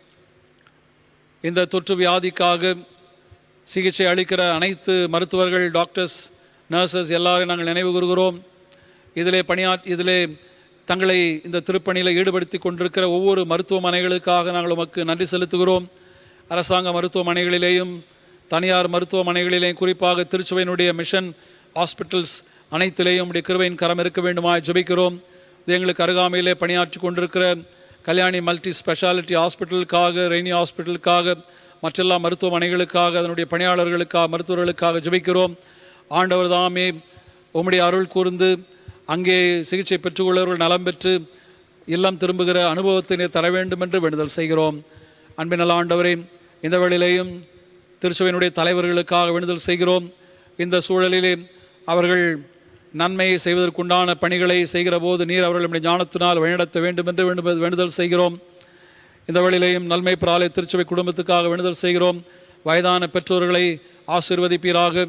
இந்த தொற்று வியாதிக்காக சிகிச்சை அளிக்கிற அனைத்து மருத்துவர்கள் டாக்டர்ஸ் நர்சஸ் எல்லாரையும் நாங்கள் நினைவு கூறுகிறோம் இதிலே பணியா இதிலே தங்களை இந்த திருப்பணியில் ஈடுபடுத்தி கொண்டிருக்கிற ஒவ்வொரு மருத்துவமனைகளுக்காக நாங்கள் உமக்கு நன்றி செலுத்துகிறோம் அரசாங்க மருத்துவமனைகளிலேயும் தனியார் மருத்துவமனைகளிலேயும் குறிப்பாக திருச்சுவையினுடைய மிஷன் ஹாஸ்பிட்டல்ஸ் அனைத்திலேயும் உடைய கிருபையின் கரம் இருக்க வேண்டுமாய் ஜெபிக்கிறோம் இது எங்களுக்கு அருகாமையிலே பணியாற்றி கொண்டிருக்கிற கல்யாணி மல்டி ஸ்பெஷாலிட்டி ஹாஸ்பிட்டலுக்காக ரெய்னி ஹாஸ்பிட்டலுக்காக மற்றெல்லா மருத்துவமனைகளுக்காக அதனுடைய பணியாளர்களுக்காக மருத்துவர்களுக்காக ஜெபிக்கிறோம் ஆண்டவர் தாமே உம்முடைய அருள் கூர்ந்து அங்கே சிகிச்சை பெற்றுக்கொள்ளவர்கள் நலம் பெற்று இல்லம் திரும்புகிற அனுபவத்தை நீர் தர வேண்டும் என்று வேண்டுதல் செய்கிறோம் அன்பின் நல்ல ஆண்டவரே இந்த வேளையிலேயும் திருச்சபையினுடைய தலைவர்களுக்காக வேண்டுதல் செய்கிறோம் இந்த சூழலிலே அவர்கள் நன்மையை செய்வதற்குண்டான பணிகளை செய்கிற போது நீர் அவர்களுடைய ஞானத்தினால் வழிநடத்த வேண்டும் என்று வேண்டு- வேண்டுதல் செய்கிறோம் இந்த வேளையிலேயும் நன்மை பிராலை திருச்சபை குடும்பத்துக்காக வேண்டுதல் செய்கிறோம் வயதான பெற்றோர்களை ஆசீர்வதிப்பீராக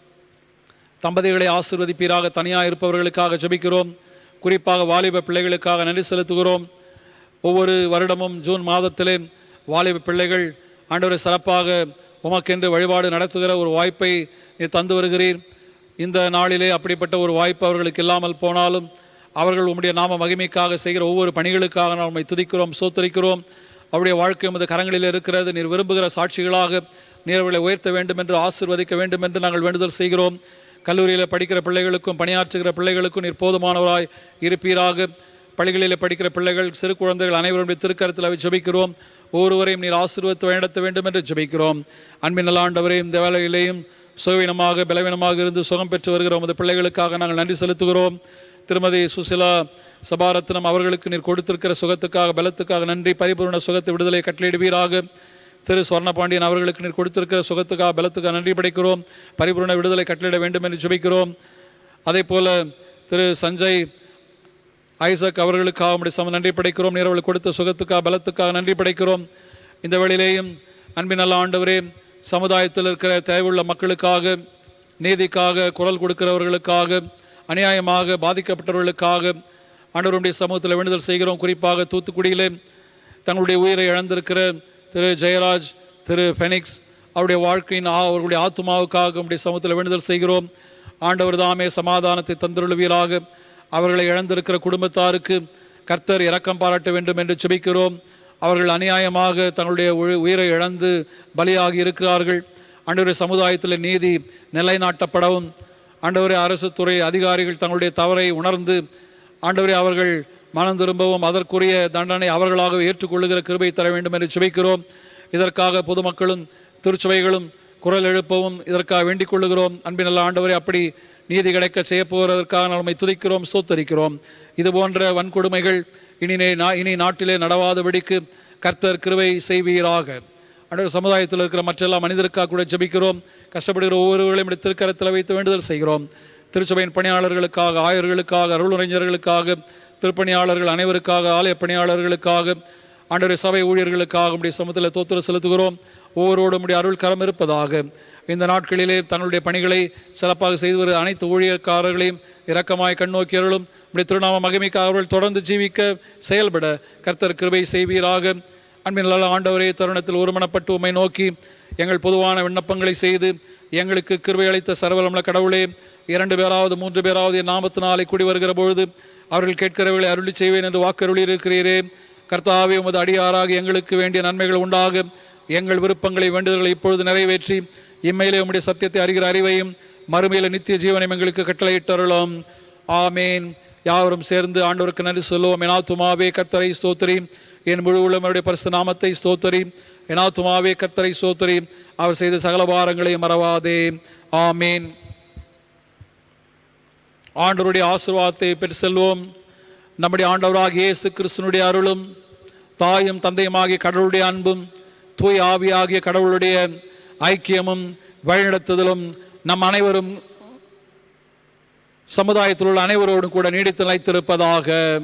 தம்பதிகளை ஆசீர்வதிப்பீராக தனியாக இருப்பவர்களுக்காக ஜெபிக்கிறோம் குறிப்பாக வாலிப பிள்ளைகளுக்காக நன்றி செலுத்துகிறோம் ஒவ்வொரு வருடமும் ஜூன் மாதத்திலே வாலிப பிள்ளைகள் ஆண்டவரை சிறப்பாக உமக்கென்று வழிபாடு நடத்துகிற ஒரு வாய்ப்பை நீ தந்து வருகிறீர் இந்த நாளிலே அப்படிப்பட்ட ஒரு வாய்ப்பு அவர்களுக்கு இல்லாமல் போனாலும் அவர்கள் உம்முடைய நாம மகிமைக்காக செய்கிற ஒவ்வொரு பணிகளுக்காக நாம் உம்மை துதிக்கிறோம் சோத்தரிக்கிறோம் அவருடைய வாழ்க்கை உமது கரங்களில் இருக்கிறது நீர் விரும்புகிற சாட்சிகளாக நீர் அவர்களை உயர்த்த வேண்டும் என்று ஆசீர்வதிக்க வேண்டும் என்று நாங்கள் வேண்டுதல் செய்கிறோம் கல்லூரியில் படிக்கிற பிள்ளைகளுக்கும் பணியாற்றுகிற பிள்ளைகளுக்கும் நீர் போதுமானவராய் இருப்பீராக பள்ளிகளில் படிக்கிற பிள்ளைகள் சிறு குழந்தைகள் அனைவருடைய திருக்கரத்தில் அவை ஜெபிக்கிறோம் ஒவ்வொருவரையும் நீர் ஆசீர்வத்து வழிநடத்த வேண்டும் என்று ஜெபிக்கிறோம் அன்பின் நல்லாண்டவரே இந்த வேலையிலேயும் சுகவீனமாக பலவீனமாக இருந்து சுகம் பெற்று வருகிற உமது பிள்ளைகளுக்காக நாங்கள் நன்றி செலுத்துகிறோம் திருமதி சுசிலா சபாரத்னம் அவர்களுக்கு நீர் கொடுத்திருக்கிற சுகத்துக்காக பலத்துக்காக நன்றி பரிபூர்ண சுகத்தை விடுதலை கட்டளையிடுவீராக திரு சுவர்ணபாண்டியன் அவர்களுக்கு நீர் கொடுத்திருக்கிற சுகத்துக்காக பலத்துக்காக நன்றி படைக்கிறோம் பரிபூர்ண விடுதலை கட்டளையிட வேண்டும் என்று ஜெபிக்கிறோம் அதே போல திரு சஞ்சய் ஐசக் அவர்களுக்காக உம்முடைய சம நன்றி படைக்கிறோம் நீர் அவர்களுக்கு கொடுத்த சுகத்துக்காக பலத்துக்காக நன்றி படைக்கிறோம் இந்த வேளையிலேயும் அன்பின் நல்ல ஆண்டவரே சமுதாயத்தில் இருக்கிற தேவையுள்ள மக்களுக்காக நீதிக்காக குரல் கொடுக்கிறவர்களுக்காக அநியாயமாக பாதிக்கப்பட்டவர்களுக்காக ஆண்டவருடைய சமூகத்தில் வேண்டுதல் செய்கிறோம் குறிப்பாக தூத்துக்குடியிலே தங்களுடைய உயிரை இழந்திருக்கிற திரு ஜெயராஜ் திரு ஃபெனிக்ஸ் அவருடைய வாழ்க்கையின் ஆ- அவர்களுடைய ஆத்மாவுக்காக உம்முடைய சமூகத்தில் வேண்டுதல் செய்கிறோம் ஆண்டவர் தாமே சமாதானத்தை தந்துருளுவீராக அவர்களை இழந்திருக்கிற குடும்பத்தாருக்கு கர்த்தர் இரக்கம் பாராட்ட வேண்டும் என்று ஜெபிக்கிறோம் அவர்கள் அநியாயமாக தங்களுடைய உயி- உயிரை இழந்து பலியாகி இருக்கிறார்கள் ஆண்டவரே சமுதாயத்தில் நீதி நிலைநாட்டப்படவும் ஆண்டவரே அரசு துறை அதிகாரிகள் தங்களுடைய தவறை உணர்ந்து ஆண்டவரே அவர்கள் மனம் திரும்பவும் அதற்குரிய தண்டனை அவர்களாக ஏற்றுக்கொள்ளுகிற கிருபை தர வேண்டும் என்று சுவைக்கிறோம் இதற்காக பொதுமக்களும் திருச்சபைகளும் குரல் எழுப்பவும் இதற்காக வேண்டிக் கொள்ளுகிறோம் அன்பின் நல்ல ஆண்டவரே அப்படி நீதி கிடைக்க செய்ய போவதற்காக நம்மை துதிக்கிறோம் சோத்தரிக்கிறோம் இது போன்ற வன்கொடுமைகள் இனி நே- நா- இனி நாட்டிலே நடவாதபடிக்கு கர்த்தர் கிருபை செய்வீராக ஆண்டவர் சமுதாயத்தில் இருக்கிற மற்றெல்லா மனிதருக்காக கூட ஜெபிக்கிறோம் கஷ்டப்படுகிற ஒவ்வொருவர்களையும் இப்படி திருக்கரத்தில் வைத்து வேண்டுதல் செய்கிறோம் திருச்சபையின் பணியாளர்களுக்காக ஆயர்களுக்காக அருளுரைஞர்களுக்காக திருப்பணியாளர்கள் அனைவருக்காக ஆலய பணியாளர்களுக்காக ஆண்டவரை சபை ஊழியர்களுக்காக உடைய சமத்தில் தோத்திர செலுத்துகிறோம் ஒவ்வொருவரோடும் உடைய அருள் கரம் இருப்பதாக இந்த நாட்களிலே தன்னுடைய பணிகளை சிறப்பாக செய்து வருகிற அனைத்து ஊழியர்காரர்களையும் இரக்கமாய் கண்ணோக்கி அருளும் உடைய திருநாம மகிமைக்காக அவர்கள் தொடர்ந்து ஜீவிக்க செயல்பட கர்த்தர் கிருபை செய்வீராக அன்பின் நல்ல ஆண்டவரே தருணத்தில் ஒருமனப்பட்டு உம்மை நோக்கி எங்கள் பொதுவான விண்ணப்பங்களை செய்து எங்களுக்கு கிருபை அளித்த சர்வலமுள்ள கடவுளே இரண்டு பேராவது மூன்று பேராவது என் நாமத்தினாலே கூடி வருகிற பொழுது அவர்கள் கேட்கிறவர்களை அருளி செய்வேன் என்று வாக்கருளி இருக்கிறீரே கர்த்தாவே உமது அடியாராக எங்களுக்கு வேண்டிய நன்மைகள் உண்டாக எங்கள் விருப்பங்களை வேண்டுதல்களை இப்பொழுது நிறைவேற்றி இம்மையிலே உம்முடைய சத்தியத்தை அறிகிற அறிவையும் மறுமையில நித்திய ஜீவனையும் எங்களுக்கு கட்டளையிட்டருளும் ஆமேன் யாவரும் சேர்ந்து ஆண்டவருக்கு நன்றி சொல்லுவோம் என் ஆத்துமாவே கர்த்தரை ஸ்தோத்திரி என் முழு உள்ளவருடைய பரிசு நாமத்தை ஸ்தோத்திரி என் ஆத்துமாவே கர்த்தரை ஸ்தோத்திரி அவர் செய்த சகல பாரங்களை மறவாதே ஆமேன் ஆண்டவருடைய ஆசீர்வாதத்தை பெற்று செல்வோம் நம்முடைய ஆண்டவராகிய இயேசு கிறிஸ்துனுடைய அருளும் தாயும் தந்தையுமாகிய கடவுளுடைய அன்பும் தூய் ஆவியாகிய கடவுளுடைய ஐக்கியமும் வழிநடத்துதலும் நம் அனைவரும் சமுதாயத்தில் உள்ள அனைவரோடும் கூட நீடித்து நிலைத்திருப்பதாக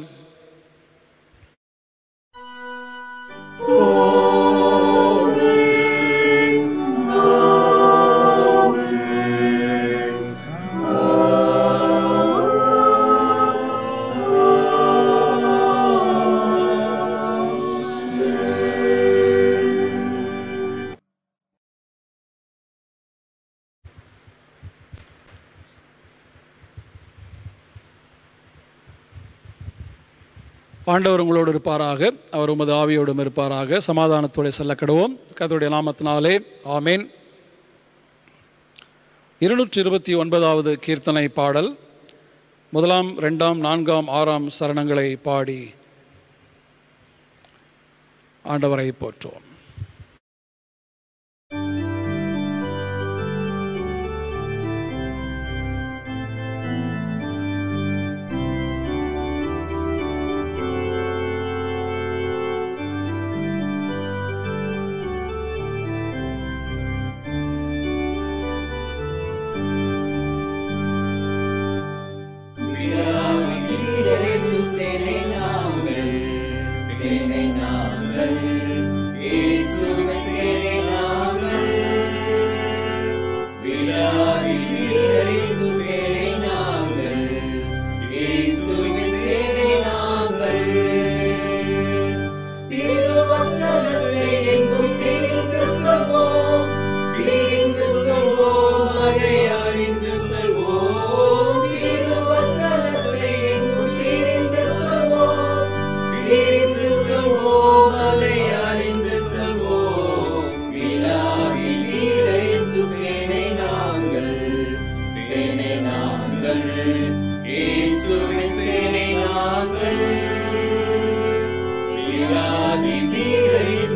ஆண்டவர் உங்களோடு இருப்பாராக அவர் உமது ஆவியோடும் இருப்பாராக சமாதானத்தோடு செல்ல கடுவோம் கர்த்தருடைய நாமத்தினாலே ஆமேன் இருநூற்றி இருபத்தி ஒன்பதாவது கீர்த்தனை பாடல் முதலாம் ரெண்டாம் நான்காம் ஆறாம் சரணங்களை பாடி ஆண்டவரை போற்றுவோம் திருவசனத்தை எங்கும் தெரிந்து சொல்வோம் பிரிந்து சொல்வோம் அதை அறிந்து சொல்வோம் திருவசனத்தை எங்கும் தெரிந்து சொல்வோம் பிரிந்து சொல்வோம் அதை அறிந்து சொல்வோம் விழாவி வீரேசு சேனை நாங்கள் சேனை நாங்கள் இயேசுவின் சேனை நாங்கள் விழாவி வீரேசு